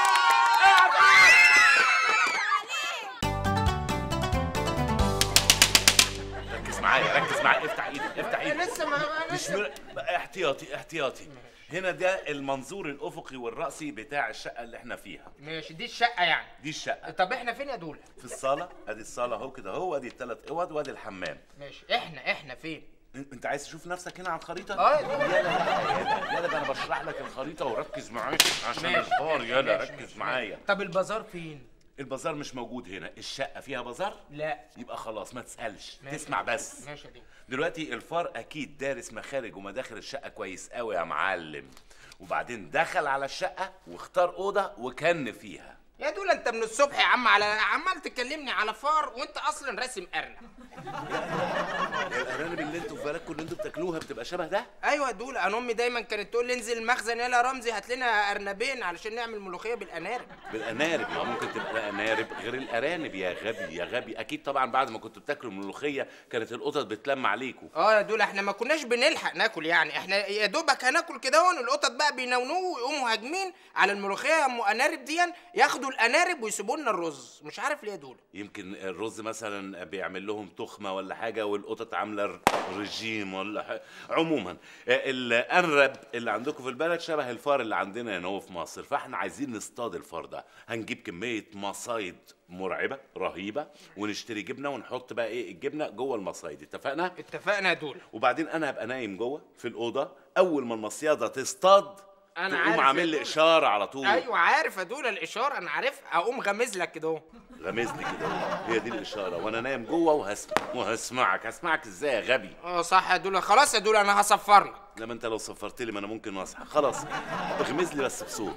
ركز معايا ركز معايا افتح ايدك افتح ايدك لسه ما مش مر... احتياطي احتياطي هنا ده المنظور الافقي والراسي بتاع الشقه اللي احنا فيها ماشي دي الشقه يعني دي الشقه طب احنا فين يا دوله في الصاله ادي الصاله اهو كده اهو ادي الثلاث اوض وادي الحمام ماشي احنا احنا فين إن- انت عايز تشوف نفسك هنا على الخريطه اه. يلا يلا يلا ده انا بشرح لك الخريطه وركز معايا عشان ماشي، الفار يلا ماشي، ركز ماشي، معايا طب البازار فين البازار مش موجود هنا الشقه فيها بازار لا يبقى خلاص ما تسالش ماشي. تسمع بس ماشي يا دي دلوقتي الفار اكيد دارس مخارج ومداخل الشقه كويس قوي يا معلم وبعدين دخل على الشقه واختار اوضه وكن فيها يا دوله انت من الصبح يا عم على عمال تكلمني على فار وانت اصلا راسم ارنب الارانب اللي انتوا في بالكم اللي انتوا بتاكلوها بتبقى شبه ده ايوه يا دوله انا امي دايما كانت تقول لي انزل المخزن يلا يا رمزي هات لنا ارنبين علشان نعمل ملوخيه بالانارب بالانارب ما ممكن تبقى انارب غير الارانب يا غبي يا غبي اكيد طبعا بعد ما كنتوا بتاكلوا الملوخيه كانت القطط بتلم عليكم اه يا دوله احنا ما كناش بنلحق ناكل يعني احنا يا دوبك هناكل كده هون القطط بقى بينونوا ويقوموا هاجمين على الملوخيه يا ام انارب دي ياخدوا الانارب ويسيبوا لنا الرز مش عارف ليه يا دوله يمكن الرز مثلا بيعمل لهم تخمه ولا حاجه والقطط عامله رجيم ولا حاجة. عموما الانرب اللي عندكم في البلد شبه الفار اللي عندنا هنا هو في مصر فاحنا عايزين نصطاد الفار ده هنجيب كميه مصايد مرعبه رهيبه ونشتري جبنه ونحط بقى ايه الجبنه جوه المصايد اتفقنا اتفقنا يا دوله وبعدين انا هبقى نايم جوه في الاوضه اول ما المصياده تصطاد أنا تقوم عارف يا عامل لي دولة. اشاره على طول ايوه عارف يا دوله الاشاره انا عارفها اقوم غمز لك كده اهو غمز لي كده هي دي الاشاره وانا نايم جوه وهسمع وهسمعك هسمعك ازاي يا غبي اه صح يا دوله خلاص يا دوله انا هصفر لك لما انت لو صفرت لي ما انا ممكن اصحى خلاص اغمز لي بس بصوت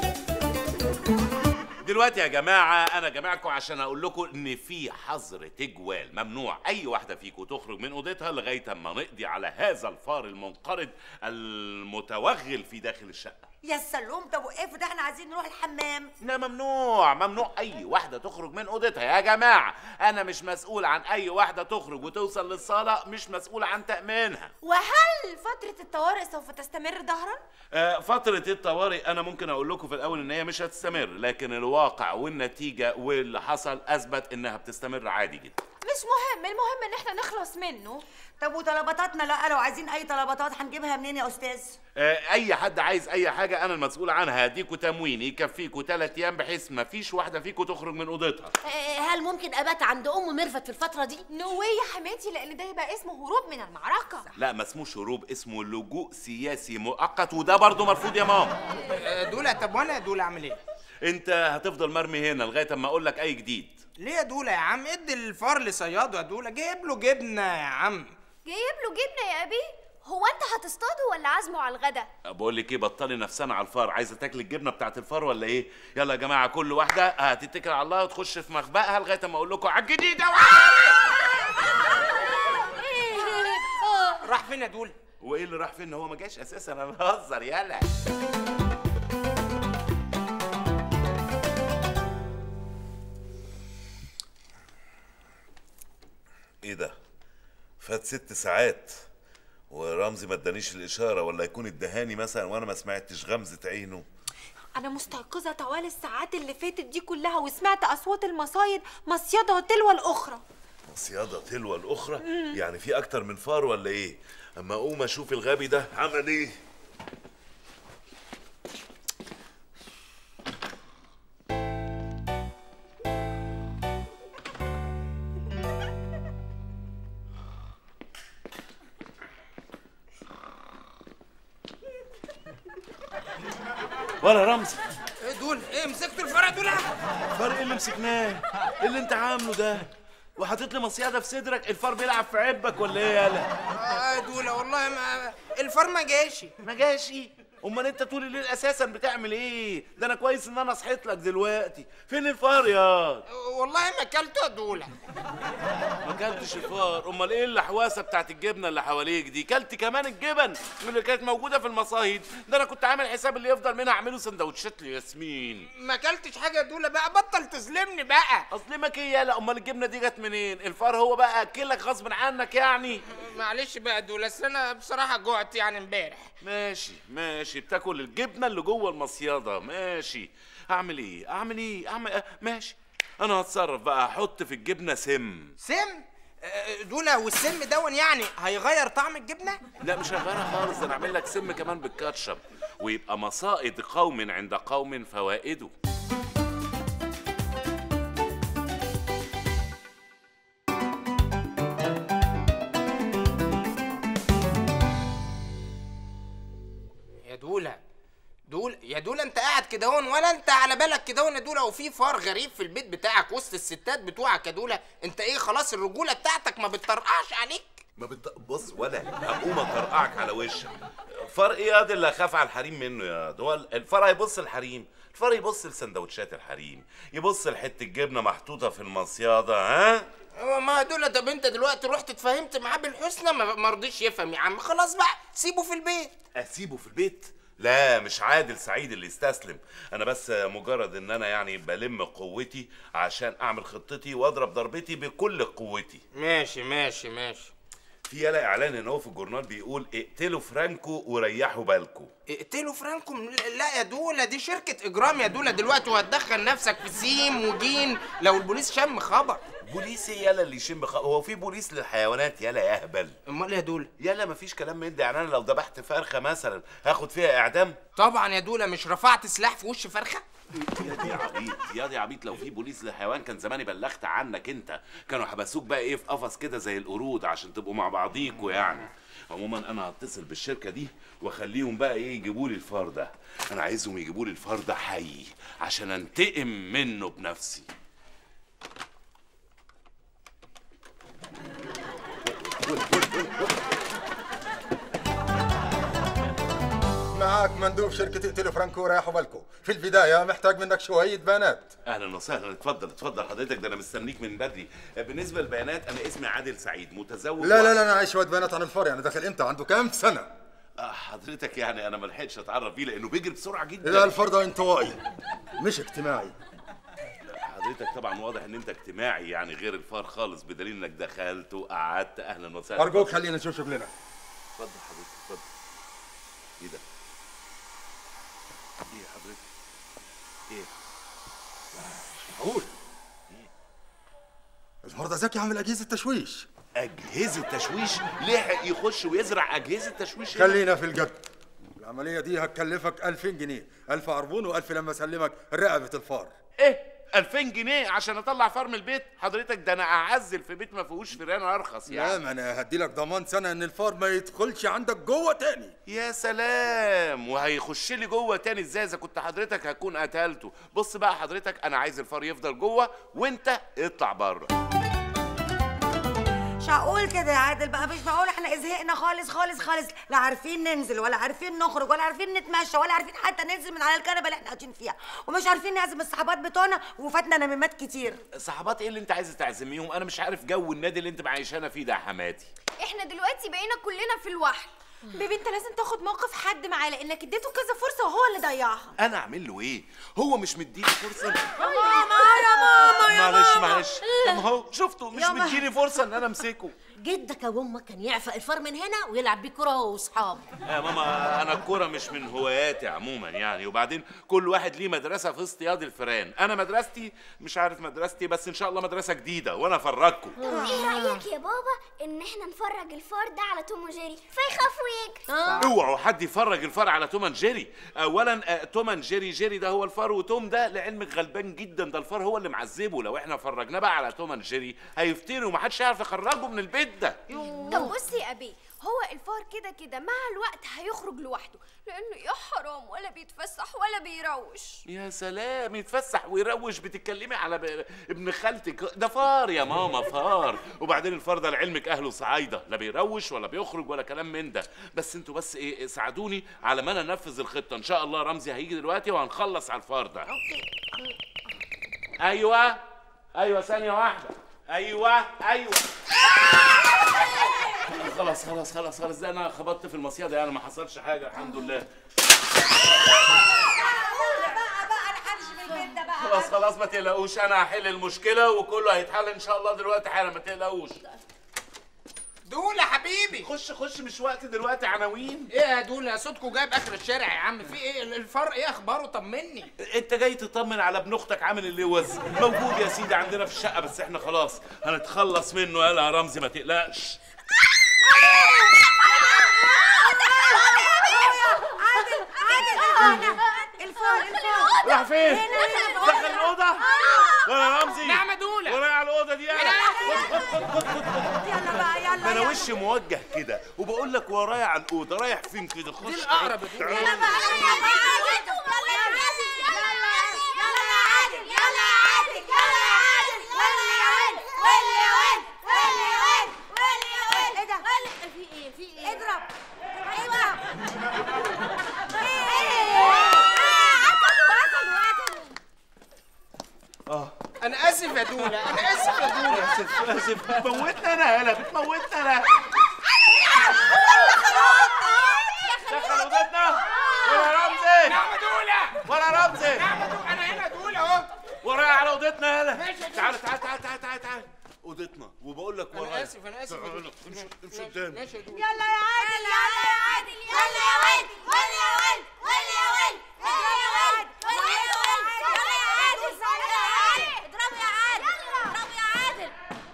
دلوقتي يا جماعة أنا جماعكم عشان أقول لكم إن في حظر تجوال ممنوع أي واحدة فيكم تخرج من أوضتها لغاية أما نقضي على هذا الفار المنقرض المتوغل في داخل الشقة يا سلوم طب وقف ده احنا عايزين نروح الحمام لا ممنوع ممنوع اي واحده تخرج من اوضتها يا جماعه انا مش مسؤول عن اي واحده تخرج وتوصل للصاله مش مسؤول عن تامينها وهل فترة الطوارئ سوف تستمر ظهرا؟ آه، فترة الطوارئ أنا ممكن أقول لكم في الأول إن هي مش هتستمر، لكن الواقع والنتيجة واللي حصل أثبت إنها بتستمر عادي جدا. مش مهم المهم ان احنا نخلص منه طب وطلباتاتنا لا لو عايزين اي طلباتات هنجيبها منين يا استاذ آه، أي حد عايز أي حاجة أنا المسؤول عنها هديكوا تموين يكفيكوا ثلاث أيام بحيث ما فيش واحدة فيكوا تخرج من أوضتها. آه، هل ممكن ابات عند ام ميرفت في الفتره دي نو واي يا حماتي لان ده يبقى اسمه هروب من المعركة لا ما اسموش هروب اسمه لجوء سياسي مؤقت وده برضه مرفوض يا ماما. آه، دوله طب وانا يا دوله اعمل ايه أنت هتفضل مرمي هنا لغاية أما أقول لك أي جديد. ليه يا دوله يا عم ادي الفار لصياده يا دوله جايب له جبنه يا عم جايب له جبنة يا ابي هو انت هتصطاده ولا عازمه على الغدا بقول لك ايه بطلي نفسنا على الفار عايزه تاكل الجبنه بتاعت الفار ولا ايه يلا يا جماعه كل واحده هتتكل على الله وتخش في مخبأها لغايه ما اقول لكم على الجديد يا وعارف راح فين يا دول وايه اللي راح فين هو ما جاش اساسا انا بهزر يلا ايه ده فات ست ساعات ورمزي ما ادانيش الاشاره ولا يكون ادهاني مثلا وانا ما سمعتش غمزه عينه انا مستيقظه طوال الساعات اللي فاتت دي كلها وسمعت اصوات المصايد مصيده تلو الاخرى صيادة تلو الأخرى مم. يعني في أكتر من فار ولا إيه؟ أما أقوم أشوف الغبي ده عمل إيه؟ ولا رمزي ايه دول ايه مسكتوا الفرع دول فار ايه اللي مسكناه؟ ايه اللي انت عامله ده؟ وحاطط لي مصيده في صدرك الفار بيلعب في عبك ولا ايه يالا؟ اه دول والله ما الفار ما جاشي ما جاشي امال انت طول الليل اساسا بتعمل ايه؟ ده انا كويس ان انا صحيت لك دلوقتي فين الفار يا والله ما اكلته يا دوله ما اكلتش الفار امال ايه اللحواسه بتاعت الجبنه اللي حواليك دي كلت كمان الجبن اللي كانت موجوده في المصايد ده انا كنت عامل حساب اللي يفضل منها اعمله سندوتشات لياسمين ما اكلتش حاجه يا دوله بقى بطل تظلمني بقى اظلمك ايه يالا امال الجبنه دي جت منين الفار هو بقى اكلك غصب عنك يعني معلش بقى يا دوله اصل انا بصراحه جوعت يعني امبارح ماشي ماشي بتاكل الجبنه اللي جوه المصيده ماشي اعمل ايه اعمل ايه اعمل آه، ماشي انا هتصرف بقى احط في الجبنه سم سم آه، دوله والسم دون يعني هيغير طعم الجبنه لا مش هغيرها خالص ده انا اعمل لك سم كمان بالكاتشب ويبقى مصائد قوم عند قوم فوائده يا دوله دول يا دوله انت قاعد كده هون ولا انت على بالك كده هون يا دوله وفي فار غريب في البيت بتاعك وسط الستات بتوعك يا دوله انت ايه خلاص الرجوله بتاعتك ما بتطرقعش عليك ما بت... بص ولا هقوم اطرقعك على وشك فار ايه ياض اللي اخاف على الحريم منه يا ده هو الفار هيبص الحريم الفار يبص لسندوتشات الحريم يبص لحته جبنه محطوطه في المصياده ها هو ما دول طب انت دلوقتي رحت اتفاهمت معاه بالحسنى ما ما رضيش يفهم يا عم خلاص بقى سيبه في البيت اسيبه في البيت لا مش عادل سعيد اللي يستسلم انا بس مجرد ان انا يعني بلم قوتي عشان اعمل خطتي واضرب ضربتي بكل قوتي ماشي ماشي ماشي في يلا اعلان ان هو في الجورنال بيقول اقتلوا فرانكو وريحوا بالكم اقتلوا فرانكو لا يا دولة دي شركة إجرام يا دولة دلوقتي وهتدخل نفسك في سيم وجيم لو البوليس شم خبر بوليس إيه يلا اللي يشم بخ... هو في بوليس للحيوانات يلا يا اهبل امال يا دول يلا مفيش كلام من ده يعني انا لو ذبحت فرخه مثلا هاخد فيها اعدام طبعا يا دولة مش رفعت سلاح في وش فرخة يا دي عبيط يا دي عبيط لو في بوليس للحيوان كان زماني بلغت عنك انت كانوا حبسوك بقى ايه في قفص كده زي القرود عشان تبقوا مع بعضيكوا يعني عموما انا هتصل بالشركه دي واخليهم بقى ايه يجيبوا لي الفار ده انا عايزهم يجيبوا لي الفار ده حي عشان انتقم منه بنفسي معاك مندوب شركة اقتلوا فرانكو وريحوا بالكم في البداية محتاج منك شوية بيانات اهلا وسهلا اتفضل اتفضل حضرتك ده انا مستنيك من بدري بالنسبه للبيانات انا اسمي عادل سعيد متزوج لا لا لا أنا عايز شوية بيانات عن الفار يعني داخل إمتى عنده كام سنة آه، حضرتك يعني انا ما لحقتش اتعرف بيه لانه بيجري بسرعه جدا لا الفار ده انطوائي مش اجتماعي حضرتك طبعا واضح ان انت اجتماعي يعني غير الفار خالص بدليل انك دخلت وقعدت اهلا وسهلا أرجوك خلينا نشوف شغلنا اتفضل حضرتك اتفضل ايه ده؟ ايه يا حضرتك؟ ايه؟ معقول الفار ده ذكي عامل أجهزة تشويش اجهزه تشويش لحق يخش ويزرع اجهزه تشويش هنا؟ خلينا في الجد العملية دي هتكلفك 2000 جنيه 1000 عربون و1000 لما أسلمك رقبة الفار ايه 2000 جنيه عشان اطلع فار من البيت حضرتك ده انا اعزل في بيت ما فيهوش فيران ارخص لا يعني ما أنا هدي لك ضمان سنة إن الفار ما يدخلش عندك جوه تاني يا سلام وهيخش لي جوه تاني ازاي اذا كنت حضرتك هكون قتلته بص بقى حضرتك انا عايز الفار يفضل جوه وانت اطلع بره مش هقول كده يا عادل بقى مش معقول احنا زهقنا خالص خالص خالص لا عارفين ننزل ولا عارفين نخرج ولا عارفين نتمشى ولا عارفين حتى ننزل من على الكنبه اللي احنا قاعدين فيها ومش عارفين نعزم الصحابات بتوعنا وفاتنا نميمات كتير صحابات ايه اللي انت عايزه تعزميهم انا مش عارف جو النادي اللي انت معيشانا فيه ده يا حماتي احنا دلوقتي بقينا كلنا في الوحل بيبي انت لازم تاخد موقف حد معاه لانك اديته كذا فرصه وهو اللي ضيعها انا اعمل له ايه هو مش مديني فرصه ماما يا ماما يا معلش ماما. معلش طب ما هو شفتوا مش يا ما- مديني فرصه ان انا امسكه جدك ابو امك كان يعفق الفار من هنا ويلعب بيه كوره هو واصحابه يا ماما انا الكوره مش من هواياتي عموما يعني وبعدين كل واحد ليه مدرسه في اصطياد الفيران انا مدرستي مش عارف مدرستي بس ان شاء الله مدرسه جديده وانا افرجكم ايه رايك يا بابا ان احنا نفرج الفار ده على توم وجيري فيخاف ويجري اوعوا حد يفرج الفار على توم اند جيري اولا آه، توم اند جيري جيري ده هو الفار وتوم ده لعلمك غلبان جدا ده الفار هو اللي معذبه لو احنا فرجناه بقى على توم اند جيري هيفتري ومحدش يعرف يخرجه من البيت ده طب بصي يا ابي هو الفار كده كده مع الوقت هيخرج لوحده لانه يا حرام ولا بيتفسح ولا بيروش يا سلام يتفسح ويروش بتتكلمي على ب... ابن خالتك ده فار يا ماما فار وبعدين الفار ده لعلمك اهله صعايده لا بيروش ولا بيخرج ولا كلام من ده بس انتوا بس ايه ساعدوني على ما انا انفذ الخطه ان شاء الله رمزي هيجي دلوقتي وهنخلص على الفار ده ايوه ايوه ثانيه واحده ايوه ايوه خلاص خلاص خلاص خلاص ده انا خبطت في المصيده يعني ما حصلش حاجه الحمد لله بقى بقى انا همشي من البيت ده بقى خلاص خلاص ما تقلقوش انا هحل المشكله وكله هيتحل ان شاء الله دلوقتي حالا ما تقلقوش دول يا حبيبي خش خش مش وقت دلوقتي عناوين ايه يا دول صوتكم جايب اخر الشارع يا عم في ايه الفرق ايه اخباره طمني انت جاي تطمن على ابن اختك عامل اللوز موجود يا سيدي عندنا في الشقه بس احنا خلاص هنتخلص منه يلا يا رمزي ما تقلقش عادل عادل الفار الفار راح فين؟ هنا، هنا. دخل الاوضه ولا رمزي نعم يا دولة. ولا على الاوضه دي يلا خد خد خد خد خد يلا بقى يلا ده انا يلا. وشي موجه كده وبقول لك ورايا على الاوضه رايح فين كده خش دي الأقرب يا تعال. يلا بقى يلا يا عادل يلا يا عادل يلا يلا يا عادل يلا يا عادل يلا يا عادل ولي يا ولد ولي يا ولد ولي يا ولد ولي يا ولد ايه ده في ايه في ايه اضرب اضرب اه انا اسف يا دوله انا اسف يا دوله اسف اسف بتموتنا انا يالا بتموتنا انا دخل اوضتنا ولا رمزي نعم يا دوله ولا رمزي نعم يا دوله انا هنا دوله اهو ورايا على اوضتنا يالا ماشي يا تعال تعال تعال تعال تعال تعال اوضتنا وبقول لك ورايا انا اسف انا اسف يا تعال، دولة. امشي امشي قدامي ماشي يا دوله يلا يا عادل يلا يا عادل يلا يا ولد ولي يا ولد ولي يا ولد ولي يا ولد ولي يا ولد يلا يا عادل يلا يا عادل اضربوا يا عادل اضربوا يا عادل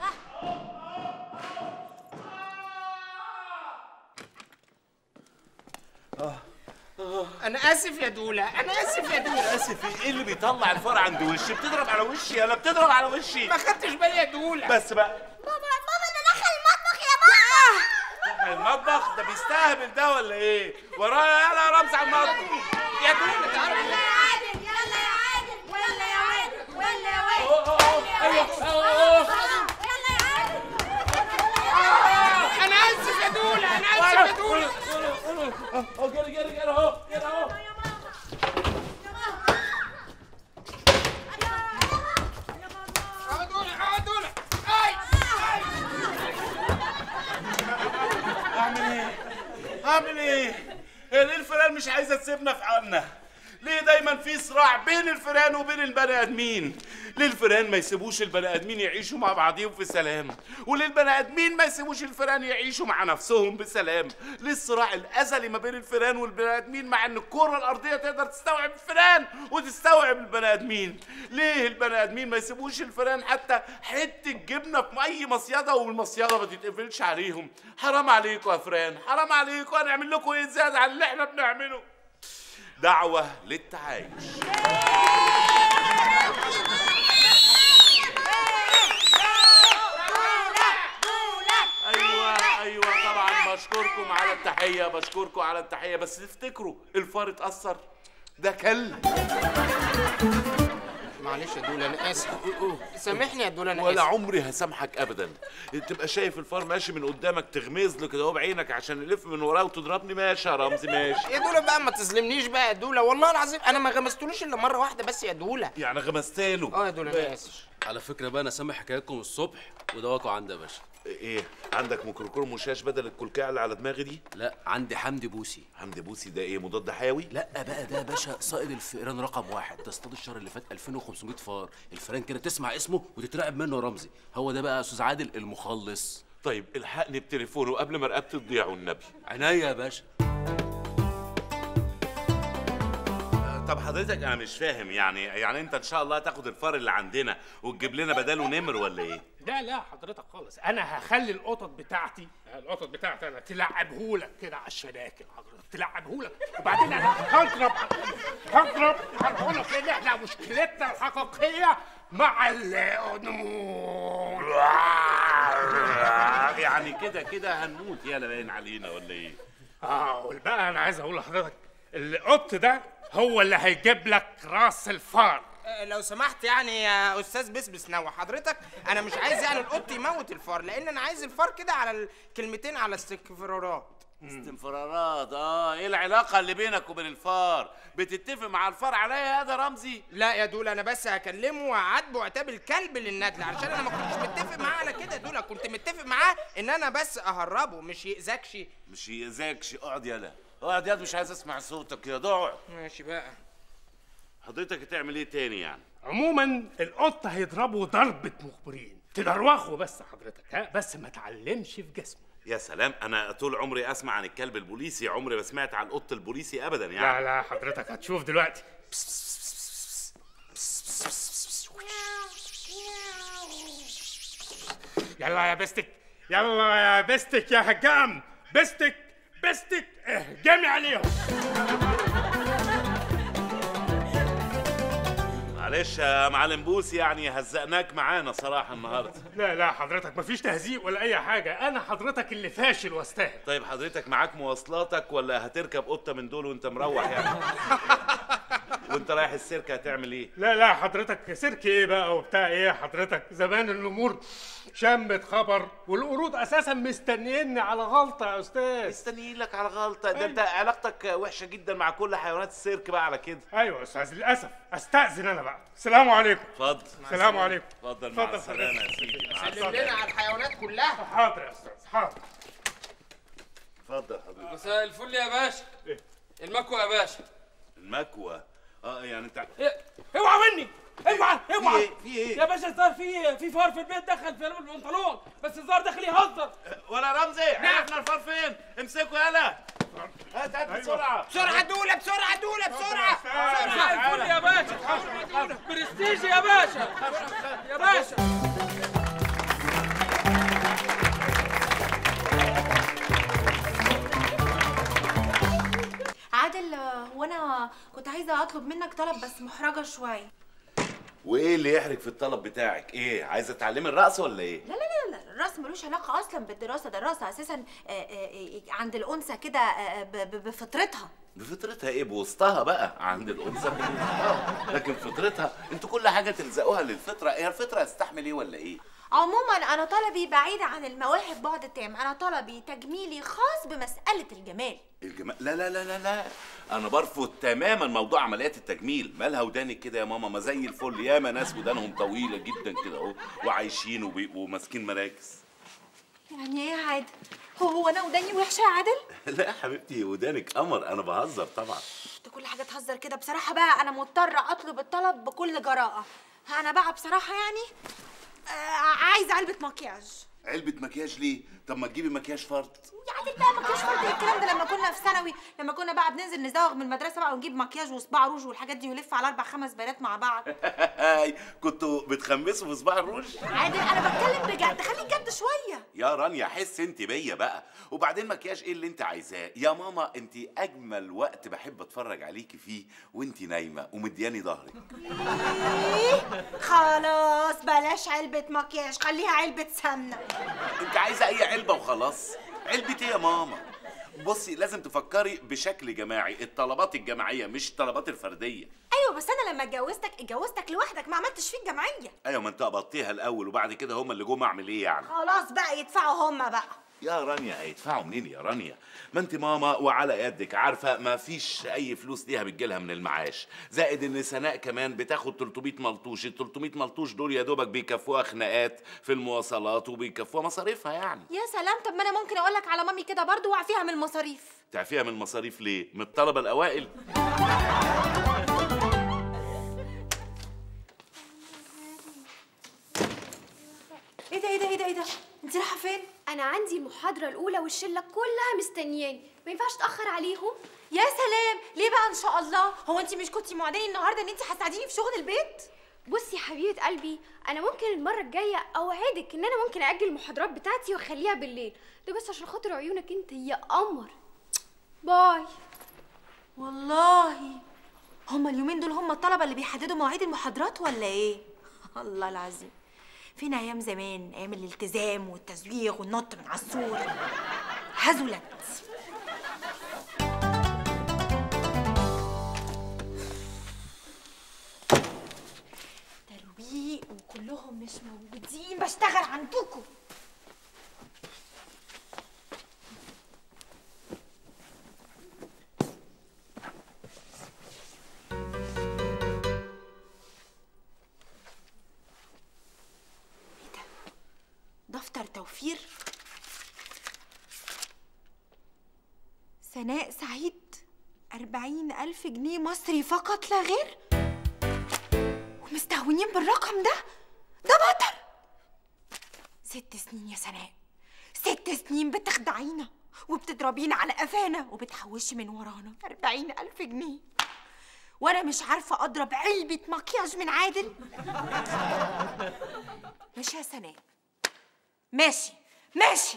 انا اسف يا دوله انا اسف يا دوله اسف ايه اللي بيطلع الفار عند وشي بتضرب على وشي انا بتضرب على وشي ما خدتش بالي يا دوله بس بقى بابا بابا ده دخل المطبخ يا بابا دخل المطبخ ده بيستهبل ده ولا ايه ورايا يلا يا رمز على المطبخ يا دوله تعالى يلا يا عادل يلا يا عادل ولا يا ولد ولا يا ولد أوه، أوه، ايوه أوه، أوه. يلا يا عادل انا اسف يا دوله انا اسف يا دوله اهو جري جري جري اهو جري اهو اه دوله اه دوله اي اعمل ايه اعمل ايه هي ليه الفئران مش عايزه تسيبنا في حالنا ليه دايما في صراع بين الفئران وبين البني ادمين ليه الفئران ما يسيبوش البني ادمين يعيشوا مع بعضهم في سلام وليه البني ادمين ما يسيبوش الفئران يعيشوا مع نفسهم بسلام ليه الصراع الازلي ما بين الفئران والبني ادمين مع ان الكره الارضيه تقدر تستوعب الفئران وتستوعب البني ادمين ليه البني ادمين ما يسيبوش الفئران حتى حته جبنه في اي مصيده والمصيده ما تتقفلش عليهم حرام عليكم يا فئران حرام عليكم هنعمل لكم ايه زياده عن اللي احنا بنعمله دعوه للتعايش ايوه ايوه طبعا بشكركم على التحيه بشكركم على التحيه بس تفتكروا الفار اتاثر ده كل معلش يا دولا انا اسف سامحني يا دولا انا ولا اسف عمري هسامحك ابدا تبقى شايف الفار ماشي من قدامك تغمز له كده هو بعينك عشان يلف من وراه وتضربني ماشي يا رمزي ماشي يا دولا بقى ما تظلمنيش بقى يا دولا والله العظيم انا ما غمستلوش الا مره واحده بس يا دولا يعني غمزتله اه يا دولا انا اسف على فكره بقى انا سامع حكايتكم الصبح ودواكوا عندي يا باشا ايه عندك ميكروكور مشاش بدل الكلكعه اللي على دماغي دي لا عندي حمدي بوسي حمدي بوسي ده ايه مضاد حيوي لا بقى ده يا باشا صائد الفئران رقم واحد تصطاد الشهر اللي فات 2500 فار الفئران كده تسمع اسمه وتترعب منه يا رمزي هو ده بقى يا استاذ عادل المخلص طيب الحقني بتليفونه قبل ما رقبتي تضيع والنبي عينيا يا باشا طب حضرتك انا مش فاهم يعني يعني انت ان شاء الله هتاخد الفار اللي عندنا وتجيب لنا بداله نمر ولا ايه لا لا حضرتك خالص انا هخلي القطط بتاعتي القطط بتاعتي انا تلعبهولك كده على الشناكل حضرتك تلعبهولك وبعدين انا هضرب هضرب هضربهولك لان احنا مشكلتنا الحقيقيه مع النمور يعني كده كده هنموت يالا باين علينا ولا ايه اه والبقى انا عايز اقول لحضرتك القط ده هو اللي هيجيب لك راس الفار آه، لو سمحت يعني يا استاذ بسبس نوع حضرتك انا مش عايز يعني القط يموت الفار لان انا عايز الفار كده على الكلمتين على استكفرارات استنفرارات اه ايه العلاقه اللي بينك وبين الفار بتتفق مع الفار عليا يا ده رمزي لا يا دول انا بس هكلمه وهعاتبه عتاب الكلب للندل علشان انا ما كنتش متفق معاه على كده دول كنت متفق معاه ان انا بس اهربه مش يأذكش مش يأذاكش اقعد يالا اقعد يالا مش عايز اسمع صوتك يا ضاع ماشي بقى حضرتك هتعمل ايه تاني يعني عموما القط هيضربه ضربة مخبرين تدروخه بس حضرتك ها بس ما تعلمش في جسمه يا سلام انا طول عمري اسمع عن الكلب البوليسي عمري ما سمعت عن القط البوليسي ابدا لا يعني لا حضرتك هتشوف دلوقتي يلا يا بستك يلا يا بستك يا هجام بستك بستك اهجمي عليهم معلش يا معلم بوسي يعني هزقناك معانا صراحه النهارده لا لا حضرتك مفيش تهزيق ولا اي حاجه انا حضرتك اللي فاشل واستاهل طيب حضرتك معاك مواصلاتك ولا هتركب قطه من دول وانت مروح يعني وانت رايح السيرك هتعمل ايه لا لا حضرتك سيرك ايه بقى وبتاع ايه حضرتك زمان الامور شمت خبر والقرود اساسا مستنيني على غلطه يا استاذ مستنيين لك على غلطه ده انت علاقتك وحشه جدا مع كل حيوانات السيرك بقى على كده ايوه يا استاذ للاسف استاذن انا بقى السلام عليكم اتفضل السلام عليكم اتفضل مع اتفضل السلامه يا سيدي مع سلم السلامه لنا على الحيوانات كلها حاضر يا استاذ حاضر اتفضل حضرتك مساء الفل يا باشا المكوى يا باشا المكوى اه يعني انت اوعى مني اوعى اوعى ايه؟ في ايه؟ يا باشا الظاهر في في فار في البيت دخل في البنطلون بس الظاهر داخل يهزر ولا رمزي عرفنا الفار فين امسكوا يلا هات هات بسرعه بسرعه دوله بسرعه دوله بسرعه مساء الفل يا باشا برستيج يا باشا يا باشا عادل هو انا كنت عايزه اطلب منك طلب بس محرجه شويه وايه اللي يحرج في الطلب بتاعك ايه عايزه تعلمي الرقص ولا ايه لا لا لا لا الرقص ملوش علاقه اصلا بالدراسه ده الرقص اساسا آه، آه، آه، عند الانثى كده آه، ب- ب- بفطرتها بفطرتها ايه بوسطها بقى عند الانثى بوسطها لكن فطرتها انتوا كل حاجه تلزقوها للفطره هي الفطره هتستحمل ايه ولا ايه عموما انا طلبي بعيد عن المواهب بعد تام انا طلبي تجميلي خاص بمساله الجمال الجمال لا لا لا لا لا انا برفض تماما موضوع عمليات التجميل مالها ودانك كده يا ماما ما زي الفل ياما ناس ودانهم طويله جدا كده اهو وعايشين وبيبقوا ماسكين مراكز يعني ايه يا عادل هو هو انا وداني وحشه يا عادل لا يا حبيبتي ودانك قمر انا بهزر طبعا انت كل حاجه تهزر كده بصراحه بقى انا مضطره اطلب الطلب بكل جراءه انا بقى بصراحه يعني آه عايزه علبه مكياج علبه مكياج ليه طب ما تجيبي مكياج فرد يا عادل بقى مكياج فرد إيه الكلام ده لما كنا في ثانوي لما كنا بقى بننزل نزوغ من المدرسه بقى ونجيب مكياج وصباع روج والحاجات دي ونلف على اربع خمس بنات مع بعض كنتوا بتخمسوا في صباع الروج عادل انا بتكلم بجد خليك جد شويه يا رانيا حس انت بيا بقى وبعدين مكياج ايه اللي انت عايزاه يا ماما انت اجمل وقت بحب اتفرج عليكي فيه وانت نايمه ومدياني ظهرك إيه؟ خلاص بلاش علبه مكياج خليها علبه سمنه انت عايزه اي علبه وخلاص علبه ايه يا ماما بصي لازم تفكري بشكل جماعي الطلبات الجماعيه مش الطلبات الفرديه ايوه بس انا لما اتجوزتك اتجوزتك لوحدك ما عملتش فيك جمعيه ايوه ما انت قبضتيها الاول وبعد كده هم اللي جم اعمل ايه يعني خلاص بقى يدفعوا هما بقى يا رانيا هيدفعوا منين يا رانيا ما انت ماما وعلى يدك عارفه ما فيش اي فلوس ليها بتجيلها من المعاش زائد ان سناء كمان بتاخد 300 ملطوش ال 300 ملطوش دول يا دوبك بيكفوها خناقات في المواصلات وبيكفوها مصاريفها يعني يا سلام طب ما انا ممكن اقول لك على مامي كده برضو واعفيها من المصاريف تعفيها من المصاريف ليه من الطلبه الاوائل ايه ده ايه ده ايه ده ايه ده انت رايحه فين انا عندي المحاضره الاولى والشله كلها مستنياني ما ينفعش اتاخر عليهم يا سلام ليه بقى ان شاء الله هو انت مش كنتي موعداني النهارده ان انت هتساعديني في شغل البيت بصي يا حبيبه قلبي انا ممكن المره الجايه اوعدك ان انا ممكن اجل المحاضرات بتاعتي واخليها بالليل ده بس عشان خاطر عيونك انت يا قمر باي والله هما اليومين دول هما الطلبه اللي بيحددوا مواعيد المحاضرات ولا ايه الله العظيم فين ايام زمان ايام الالتزام والتزويغ والنط من على السور هزلت ترويق وكلهم مش موجودين بشتغل عندكم دفتر توفير سناء سعيد أربعين ألف جنيه مصري فقط لا غير ومستهونين بالرقم ده ده بطل ست سنين يا سناء ست سنين بتخدعينا وبتضربينا على قفانا وبتحوشي من ورانا أربعين ألف جنيه وأنا مش عارفة أضرب علبة مكياج من عادل ماشي يا سناء ماشي ماشي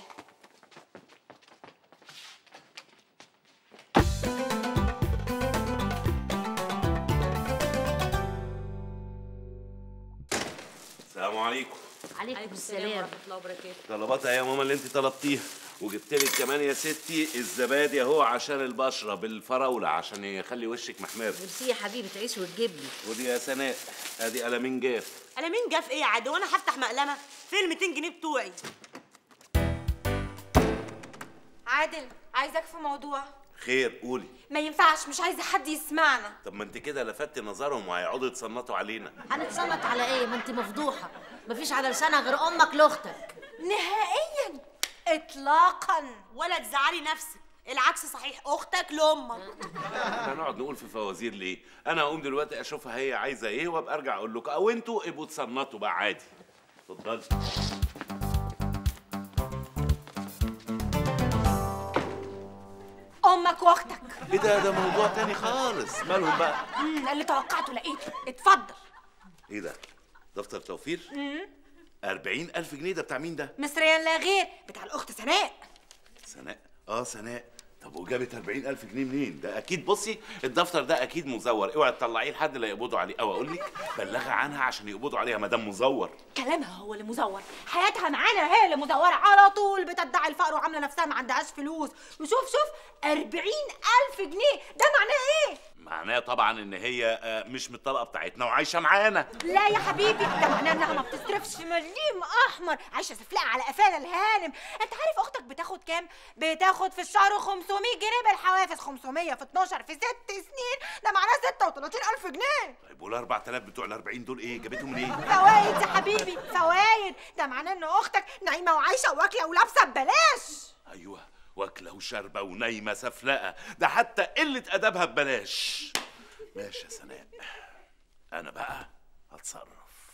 السلام عليكم عليكم السلام ورحمه الله وبركاته طلباتها يا ماما اللي انت طلبتيها وجبت لك كمان يا ستي الزبادي اهو عشان البشره بالفراوله عشان يخلي وشك محمر ميرسي يا حبيبي تعيش وتجيبني ودي يا سناء ادي قلمين جاف انا مين جاف ايه يا عادي وانا هفتح مقلمه فين ال 200 جنيه بتوعي عادل عايزك في موضوع خير قولي ما ينفعش مش عايزه حد يسمعنا طب ما انت كده لفتت نظرهم وهيقعدوا يتصنطوا علينا هنتصنت على ايه ما انت مفضوحه مفيش على لسانها غير امك لاختك نهائيا اطلاقا ولا تزعلي نفسك العكس صحيح اختك لامك احنا هنقعد نقول في فوازير ليه انا هقوم دلوقتي اشوفها هي عايزه ايه وابقى ارجع اقول لكم او انتوا ابقوا تصنطوا بقى عادي اتفضلي امك واختك ايه ده ده موضوع تاني خالص مالهم بقى مم، اللي توقعته لقيته اتفضل ايه ده دفتر توفير مم، أربعين ألف جنيه ده بتاع مين ده مصريا لا غير بتاع الاخت سناء سناء اه سناء طب وجابت 40 ألف جنيه منين؟ ده أكيد بصي الدفتر ده أكيد مزور، اوعي تطلعيه لحد اللي يقبضوا عليه، أو أقول لك بلغي عنها عشان يقبضوا عليها ما دام مزور. كلامها هو اللي مزور حياتها معانا هي اللي مزورة على طول بتدعي الفقر وعاملة نفسها ما عندهاش فلوس وشوف شوف أربعين ألف جنيه ده معناه إيه؟ معناه طبعا إن هي آه، مش من الطبقة بتاعتنا وعايشة معانا. لا يا حبيبي ده معناه انها ما بتصرفش مليم احمر عايشه سفلقه على قفانا الهانم انت عارف اختك بتاخد كام بتاخد في الشهر 500 جنيه بالحوافز 500 في 12 في 6 سنين ده معناه 36000 جنيه طيب وال 4000 بتوع ال 40 دول إيه؟ جابتهم منين؟ فوايد يا حبيبي فوايد ده معناه ان اختك نايمه وعايشه واكله ولابسه ببلاش أيوه واكلة وشاربة ونايمة سفلقة، ده حتى قلة أدبها ببلاش. ماشي يا سناء. أنا بقى هتصرف.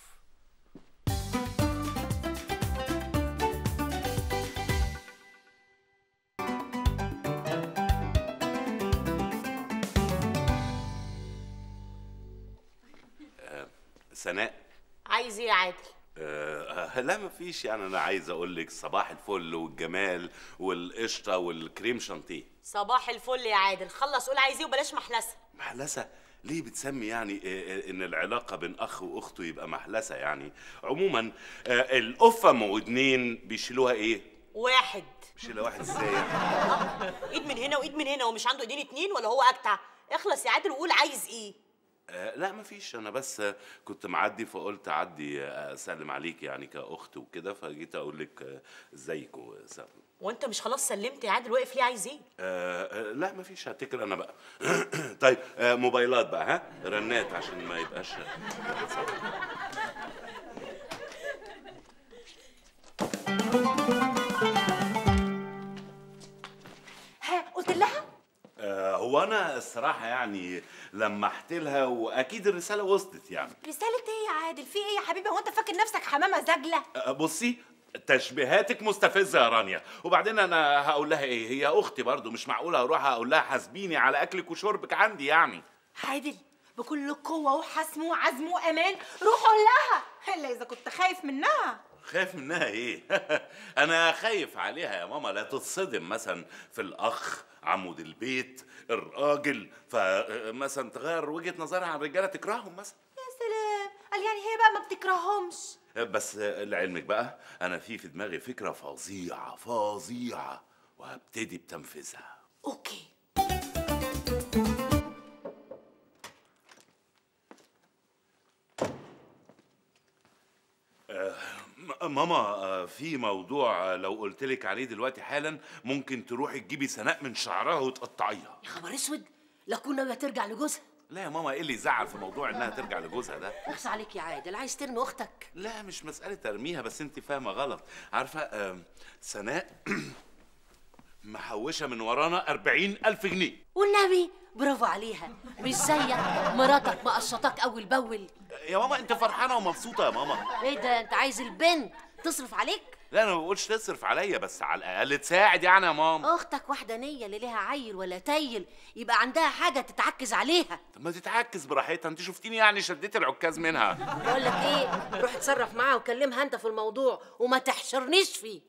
آه، سناء عايز ايه يا عادل آه لا مفيش يعني انا عايز اقول لك صباح الفل والجمال والقشطه والكريم شانتيه صباح الفل يا عادل خلص قول عايز ايه وبلاش محلسه محلسه ليه بتسمي يعني آه، آه، ان العلاقه بين اخ واخته يبقى محلسه يعني عموما آه، القفه ام ودنين بيشيلوها ايه واحد شيله واحد ازاي يعني؟ ايد من هنا وايد من هنا ومش عنده ايدين اتنين ولا هو اجدع اخلص يا عادل وقول عايز ايه آه لا مفيش انا بس آه، كنت معدي فقلت اعدي آه، اسلم عليك يعني كاخت وكده فجيت اقول لك آه، ازيك وسلام وانت مش خلاص سلمت يا عادل واقف ليه عايز ايه آه آه، لا مفيش هتكل انا بقى طيب آه موبايلات بقى ها رنات عشان ما يبقاش ها قلت لها آه هو انا الصراحه يعني لمحت لها واكيد الرساله وصلت يعني رسالة ايه يا عادل في ايه يا حبيبي هو انت فاكر نفسك حمامة زجلة آه، بصي تشبيهاتك مستفزه يا رانيا وبعدين انا هقول لها ايه هي اختي برضو مش معقوله اروح اقول لها حاسبيني على اكلك وشربك عندي يعني عادل بكل قوة وحسم وعزم وأمان روح قول لها إلا إذا كنت خايف منها خايف منها ايه انا خايف عليها يا ماما لا تتصدم مثلا في الاخ عمود البيت الراجل فمثلا تغير وجهه نظرها عن الرجاله تكرههم مثلا يا سلام قال يعني هي بقى ما بتكرههمش بس لعلمك بقى انا في في دماغي فكره فظيعه فظيعه وهبتدي بتنفيذها اوكي م- ماما آه، في موضوع آه، لو قلت لك عليه دلوقتي حالا ممكن تروحي تجيبي سناء من شعرها وتقطعيها يا خبر اسود لا تكون ناويه ترجع لجوزها لا يا ماما ايه اللي يزعل في موضوع انها ترجع لجوزها ده اخس عليك يا عادل عايز ترمي اختك لا مش مسألة ترميها بس انت فاهمة غلط عارفة آم، سناء محوشة من ورانا أربعين ألف جنيه والنبي برافو عليها مش زيك مراتك مقشطاك اول باول يا ماما انت فرحانة ومبسوطة يا ماما ايه ده انت عايز البنت تصرف عليك لا انا ما بقولش تصرف عليا بس على الاقل تساعد يعني يا ماما اختك واحده نيه اللي ليها عيل ولا تايل يبقى عندها حاجه تتعكز عليها طب ما تتعكز براحتها انت شفتيني يعني شديت العكاز منها بقول لك ايه روح اتصرف معاها وكلمها انت في الموضوع وما تحشرنيش فيه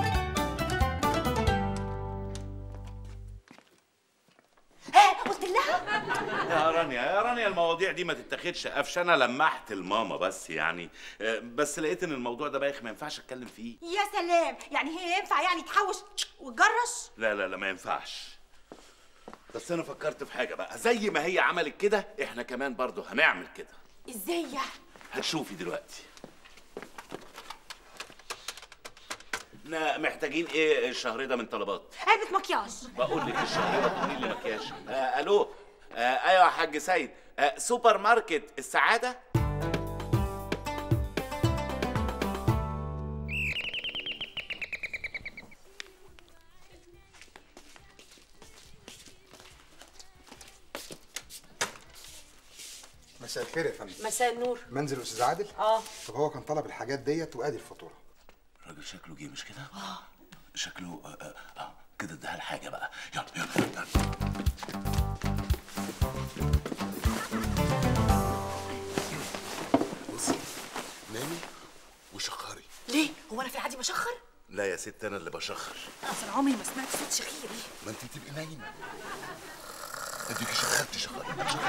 ها قلت لها يا رانيا يا رانيا المواضيع دي ما تتاخدش قفش انا لمحت الماما بس يعني آه، بس لقيت ان الموضوع ده بايخ ما ينفعش اتكلم فيه يا سلام يعني هي ينفع يعني تحوش وتجرش لا لا لا ما ينفعش بس انا فكرت في حاجه بقى زي ما هي عملت كده احنا كمان برضو هنعمل كده ازاي يعني هتشوفي دلوقتي احنا محتاجين ايه الشهر ده من طلبات علبة مكياج بقول لك الشهر ده تقولي لي مكياج آه الو آه ايوه يا حاج سيد آه سوبر ماركت السعاده مساء الخير يا فندم مساء النور منزل استاذ عادل اه طب هو كان طلب الحاجات ديت وادي الفاتوره الراجل شكله جه مش كده اه شكله آه آه آه كده اديها الحاجه بقى يلا يلا يلا بصي نامي وشخري ليه هو انا في العادي بشخر لا يا ست انا اللي بشخر اصل عمري ما سمعت صوت شخير ما انت بتبقي نايمه اديكي شخرتي شخرتي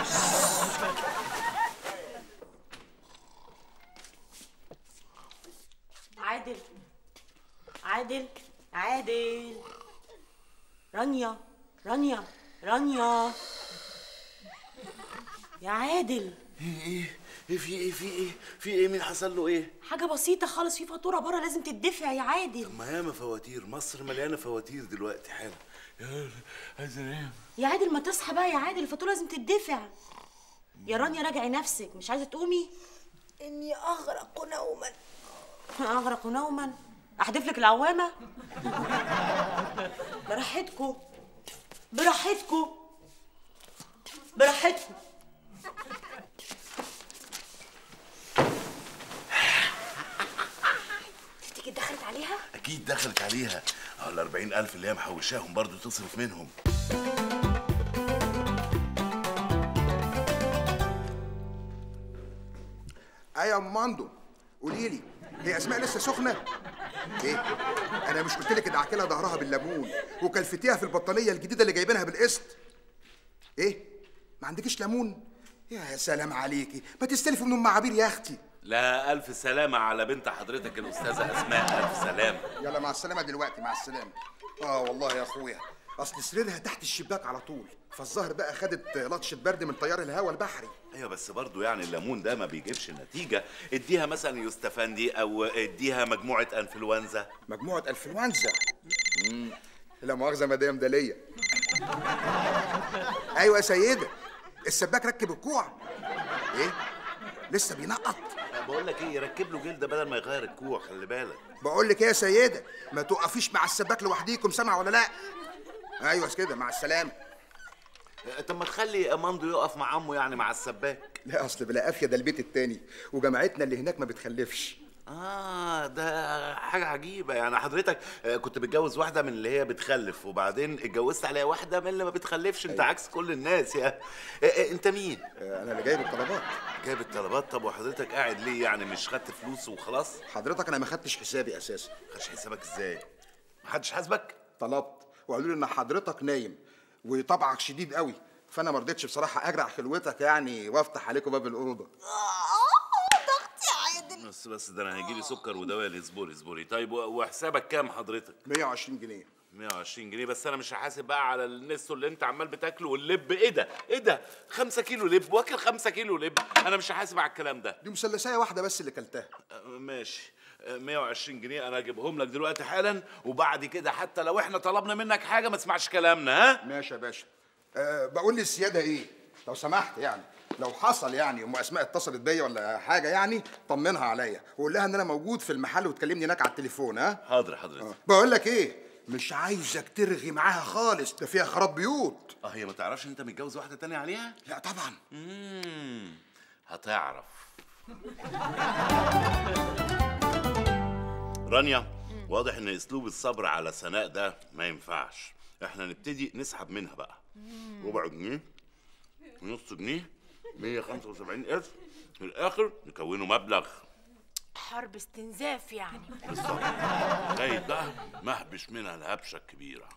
عادل عادل عادل رانيا رانيا رانيا يا عادل ايه ايه ايه في ايه في ايه في ايه مين حصل له ايه حاجة بسيطة خالص في فاتورة بره لازم تدفع يا عادل ما ياما فواتير مصر مليانه فواتير دلوقتي حالا يا عايز انام يا عادل ما تصحى بقى يا عادل الفاتورة لازم تدفع يا رانيا راجعي نفسك مش عايزة تقومي إني أغرق نوما أغرق نوما أحدف لك العوامة براحتكو براحتكو براحتكو تفتكر دخلت عليها؟ اكيد دخلت عليها اه ال 40000 اللي هي محوشاهم برضو تصرف منهم ايوه يا ام ماندو قولي لي هي اسماء لسه سخنه ايه انا مش قلت لك ادعك لها ظهرها بالليمون وكلفتيها في البطانيه الجديده اللي جايبينها بالقسط ايه ما عندكيش ليمون يا سلام عليكي ما تستلفي من ام عبير يا اختي لا الف سلامه على بنت حضرتك الاستاذه اسماء الف سلامه يلا مع السلامه دلوقتي مع السلامه اه والله يا اخويا اصل سريرها تحت الشباك على طول فالظاهر بقى خدت لطشه برد من طيار الهواء البحري ايوه بس برضو يعني الليمون ده ما بيجيبش نتيجه اديها مثلا يوستفندي او اديها مجموعه انفلونزا مجموعه انفلونزا مم. لا مؤاخذه مدام داليه ايوه يا سيده السباك ركب الكوع ايه لسه بينقط بقول لك ايه يركب له جلده بدل ما يغير الكوع خلي بالك بقول لك ايه يا سيده ما توقفيش مع السباك لوحديكم سامع ولا لا ايوه كده مع السلامه طب ما تخلي ماندو يقف مع عمه يعني مع السباك لا اصل بلا قافيه ده البيت التاني وجامعتنا اللي هناك ما بتخلفش اه ده حاجه عجيبه يعني حضرتك آه، كنت متجوز واحده من اللي هي بتخلف وبعدين اتجوزت عليها واحده من اللي ما بتخلفش انت عكس كل الناس يا آه، آه، انت مين انا اللي جايب الطلبات جايب الطلبات طب وحضرتك قاعد ليه يعني مش خدت فلوس وخلاص حضرتك انا ما خدتش حسابي اساسا خدش حسابك ازاي محدش حاسبك طلبت وقالوا لي ان حضرتك نايم وطبعك شديد قوي فانا ما رضيتش بصراحه اجرع خلوتك يعني وافتح عليكم باب الاوضه بس بس ده انا هيجي لي سكر ودواء اصبري اصبري طيب و- وحسابك كام حضرتك 120 جنيه 120 جنيه بس انا مش هحاسب بقى على النستو اللي انت عمال بتاكله واللب ايه ده ايه ده 5 كيلو لب واكل 5 كيلو لب انا مش هحاسب على الكلام ده دي مثلثايه واحده بس اللي كلتها أه، ماشي أه، 120 جنيه انا اجيبهم لك دلوقتي حالا وبعد كده حتى لو احنا طلبنا منك حاجه ما تسمعش كلامنا ها ماشي يا باشا أه بقول للسياده ايه لو سمحت يعني لو حصل يعني ام اسماء اتصلت بيا ولا حاجه يعني طمنها عليا وقول لها ان انا موجود في المحل وتكلمني هناك على التليفون ها حاضر حضرتك بقول لك ايه مش عايزك ترغي معاها خالص ده فيها خراب بيوت اه هي ما تعرفش انت متجوز واحده تانية عليها لا طبعا امم هتعرف رانيا واضح ان اسلوب الصبر على سناء ده ما ينفعش احنا نبتدي نسحب منها بقى ربع جنيه نص جنيه 175 قرش في الاخر نكونه مبلغ حرب استنزاف يعني بالظبط لغايه بقى ما اهبش منها الهبشه الكبيره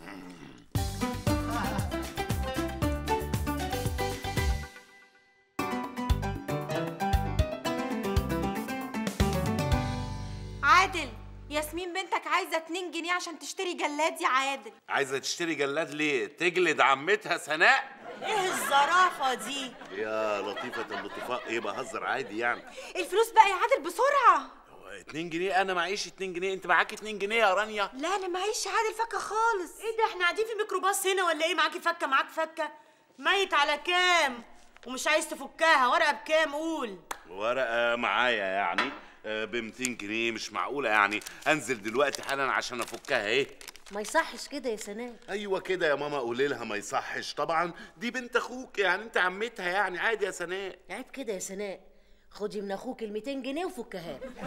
عادل ياسمين بنتك عايزه 2 جنيه عشان تشتري جلاد يا عادل عايزه تشتري جلاد ليه تجلد عمتها سناء ايه الزرافه دي يا لطيفه اللطفاء ايه بهزر عادي يعني الفلوس بقى يا عادل بسرعه 2 جنيه انا معيش 2 جنيه انت معاكي 2 جنيه يا رانيا لا انا معيش عادل فكه خالص ايه ده احنا قاعدين في ميكروباص هنا ولا ايه معاكي فكه معاك فكه ميت على كام ومش عايز تفكها ورقه بكام قول ورقه معايا يعني ب 200 جنيه مش معقوله يعني انزل دلوقتي حالا عشان افكها ايه ما يصحش كده يا سناء ايوه كده يا ماما قولي لها ما يصحش طبعا دي بنت اخوك يعني انت عمتها يعني عادي يا سناء عيب كده يا سناء خدي من اخوك ال 200 جنيه وفكها له.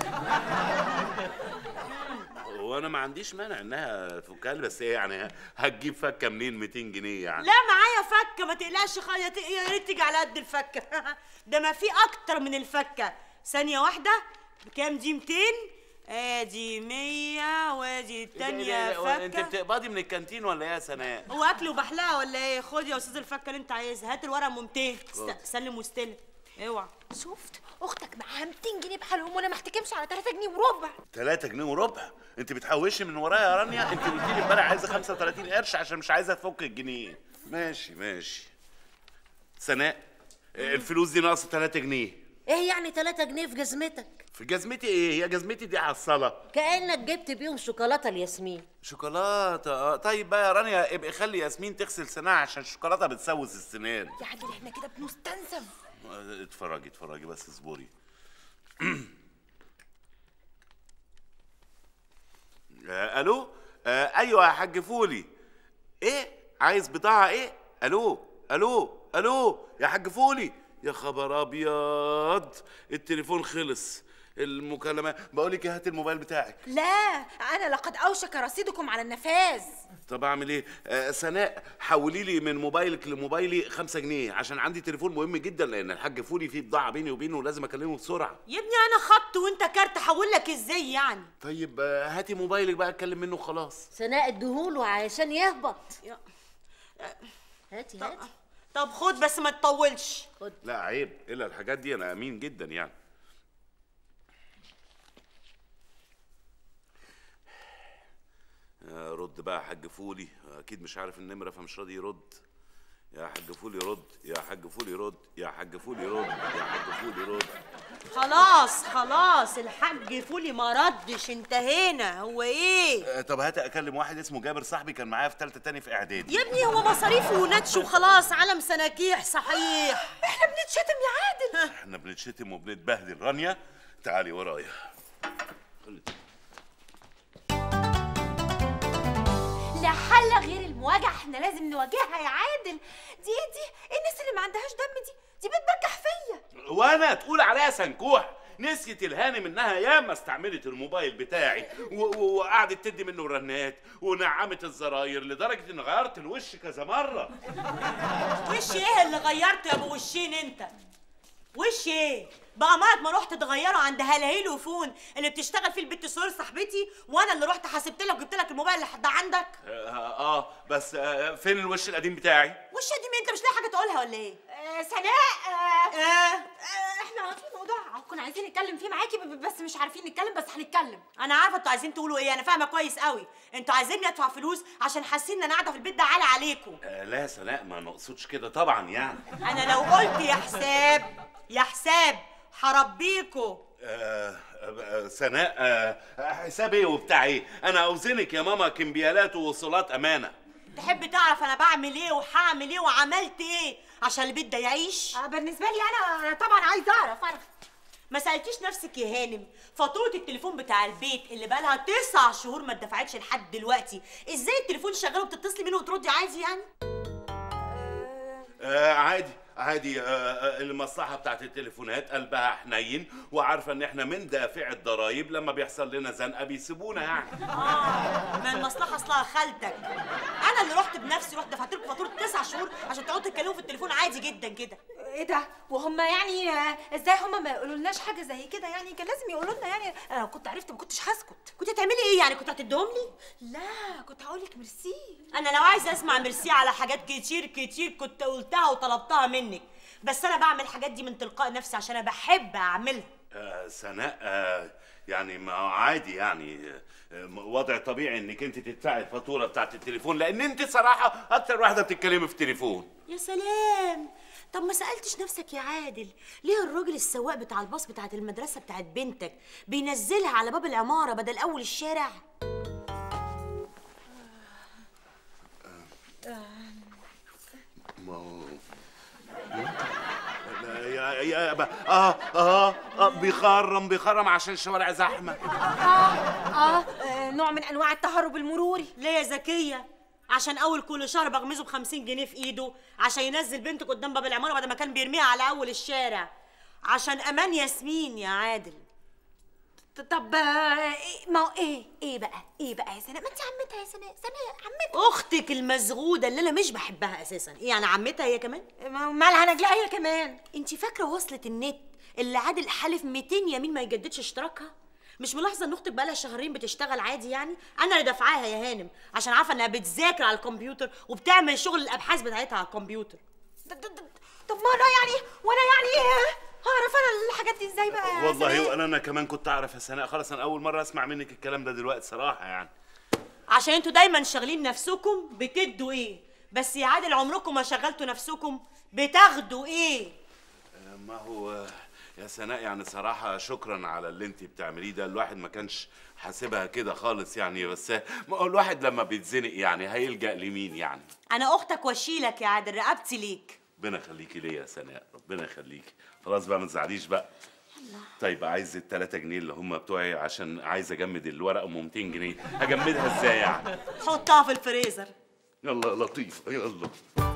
وانا ما عنديش مانع انها تفكها لي بس ايه يعني هتجيب فكه منين 200 جنيه يعني لا معايا فكه ما تقلقش خالص يا ت- يا ريت تيجي على قد الفكه ده ما في اكتر من الفكه ثانيه واحده بكام دي 200 ادي 100 وادي التانية انت فكه بتقبضي من الكانتين ولا ايه يا سناء هو اكل وبحلقه ولا ايه خد يا استاذ الفكه اللي انت عايزها هات الورقه ام 200 خد. است- سلم واستلم اوعى شفت اختك معاها 200 جنيه بحالهم وانا ما احتكمش على 3 جنيه وربع 3 جنيه وربع انت بتحوشي من ورايا يا رانيا انت قلت لي امبارح عايزه 35 قرش عشان مش عايزه تفك الجنيه ماشي ماشي سناء الفلوس دي ناقصه 3 جنيه ايه يعني 3 جنيه في جزمتك في جزمتي ايه هي جزمتي دي على الصلاه كانك جبت بيهم شوكولاته لياسمين شوكولاته اه طيب بقى يا رانيا ابقي خلي ياسمين تغسل سنانها عشان الشوكولاته بتسوس السنان يا عادل احنا كده بنستنزف آه، اتفرجي اتفرجي بس اصبري آه، الو آه، ايوه يا حاج فولي ايه عايز بضاعه ايه الو الو الو يا حاج فولي يا خبر ابيض التليفون خلص المكالمه بقول لك هات الموبايل بتاعك لا انا لقد اوشك رصيدكم على النفاذ طب اعمل ايه آه سناء حولي لي من موبايلك لموبايلي خمسة جنيه عشان عندي تليفون مهم جدا لان الحاج فولي فيه بضاعه بيني وبينه ولازم اكلمه بسرعه يا ابني انا خط وانت كارت حول لك ازاي يعني طيب آه هاتي موبايلك بقى اتكلم منه خلاص سناء اديهوله عشان يهبط يا- هاتي طب- هاتي طب خد بس ما تطولش لا عيب الا الحاجات دي انا امين جدا يعني آه، رد بقى يا حاج فولي اكيد مش عارف النمره فمش راضي يرد يا حاج فولي رد يا حاج فولي رد يا حاج فولي رد يا حاج فولي رد خلاص خلاص الحاج فولي ما ردش انتهينا هو ايه آه، طب هات اكلم واحد اسمه جابر صاحبي كان معايا في ثالثه تاني في اعدادي يا ابني هو مصاريف ونتش وخلاص علم سناكيح صحيح احنا بنتشتم يا عادل احنا بنتشتم وبنتبهدل رانيا تعالي ورايا لا حل غير المواجهه احنا لازم نواجهها يا عادل دي دي ايه الناس اللي ما عندهاش دم دي دي بتبجح فيا وانا تقول عليها سنكوح نسيت الهانم انها ياما استعملت الموبايل بتاعي و- و- وقعدت تدي منه رنات ونعمت الزراير لدرجه اني غيرت الوش كذا مره وش ايه اللي غيرته يا ابو وشين انت وش ايه بقى مرض ما رحت تغيره عند هلاهيل وفون اللي بتشتغل فيه البت سور صاحبتي وانا اللي رحت حاسبت لك وجبت لك الموبايل اللي حد عندك اه, آه بس آه فين الوش القديم بتاعي وش دي مين انت مش لاقي حاجه تقولها ولا ايه آه سناء آه آه. آه احنا في موضوع كنا عايزين نتكلم فيه معاكي ب- بس مش عارفين نتكلم بس هنتكلم انا عارفه انتوا عايزين تقولوا ايه انا فاهمه كويس قوي انتوا عايزيني ادفع فلوس عشان حاسين ان انا قاعده في البيت ده عالي عليكم آه لا يا سناء ما نقصدش كده طبعا يعني انا لو قلت يا حساب يا حساب هربيكوا آه آه سناء آه حساب ايه وبتاع ايه انا اوزنك يا ماما كمبيالات ووصولات امانه تحب تعرف انا بعمل ايه وهعمل ايه وعملت ايه عشان البيت ده يعيش آه بالنسبه لي انا انا طبعا عايزه اعرف اعرف ما سالتيش نفسك يا هانم فاتوره التليفون بتاع البيت اللي بقالها تسع شهور ما اتدفعتش لحد دلوقتي ازاي التليفون شغال وبتتصلي منه وتردي عادي يعني آه عادي عادي آه آه المصلحة بتاعت التليفونات قلبها حنين وعارفة ان احنا من دافع الضرايب لما بيحصل لنا زنقة بيسيبونا يعني اه ما المصلحه اصلها خالتك انا اللي رحت بنفسي رحت دفعت لكم فاتوره تسع شهور عشان تقعدوا تتكلموا في التليفون عادي جدا كده ايه ده وهم يعني آه، ازاي هم ما يقولوا لناش حاجه زي كده يعني كان لازم يقولوا لنا يعني انا لو كنت عرفت ما كنتش هسكت كنت هتعملي ايه يعني كنت هتديهم لي لا كنت هقول لك ميرسي انا لو عايزه اسمع ميرسي على حاجات كتير كتير كنت قلتها وطلبتها منك بس انا بعمل الحاجات دي من تلقاء نفسي عشان انا بحب اعملها آه سناء آه يعني ما عادي يعني آه وضع طبيعي انك انت تدفعي الفاتورة بتاعت التليفون لان انت صراحة اكتر واحدة بتتكلمي في التليفون يا سلام طب ما سالتش نفسك يا عادل ليه الراجل السواق بتاع الباص بتاعت المدرسه بتاعت بنتك بينزلها على باب العماره بدل اول الشارع ما هو لا، يا يا ب- آه, اه اه بيخرم بيخرم عشان الشوارع زحمه اه اه نوع من انواع التهرب المروري ليه يا زكيه عشان اول كل شهر بغمزه ب 50 جنيه في ايده عشان ينزل بنته قدام باب العماره بعد ما كان بيرميها على اول الشارع عشان امان ياسمين يا عادل طب آه، إيه- ما هو ايه ايه بقى ايه بقى يا سناء ما انت عمتها يا سناء سناء عمتها اختك المزغوده اللي انا مش بحبها اساسا ايه يعني عمتها هي كمان مالها نجلاء هي كمان انت فاكره وصلة النت اللي عادل حالف 200 يمين ما يجددش اشتراكها مش ملاحظه ان اختك بقالها شهرين بتشتغل عادي يعني انا اللي دافعاها يا هانم عشان عارفه انها بتذاكر على الكمبيوتر وبتعمل شغل الابحاث بتاعتها على الكمبيوتر طب ما انا يعني وانا يعني آه، هعرف انا الحاجات دي ازاي بقى يا والله سناء؟ وانا انا كمان كنت اعرف يا سناء خلاص انا اول مره اسمع منك الكلام ده دلوقتي صراحه يعني عشان انتوا دايما شاغلين نفسكم بتدوا ايه بس يا عادل عمركم ما شغلتوا نفسكم بتاخدوا ايه آه، ما هو يا سناء يعني صراحة شكرا على اللي انت بتعمليه ده الواحد ما كانش حاسبها كده خالص يعني بس ما هو الواحد لما بيتزنق يعني هيلجأ لمين يعني انا اختك واشيلك يا عادل رقبتي ليك ربنا يخليكي ليا يا سناء ربنا يخليكي خلاص بقى ما تزعليش بقى طيب عايز ال 3 جنيه اللي هم بتوعي عشان عايز اجمد الورق ام 200 جنيه هجمدها ازاي يعني حطها في الفريزر يلا لطيفة يلا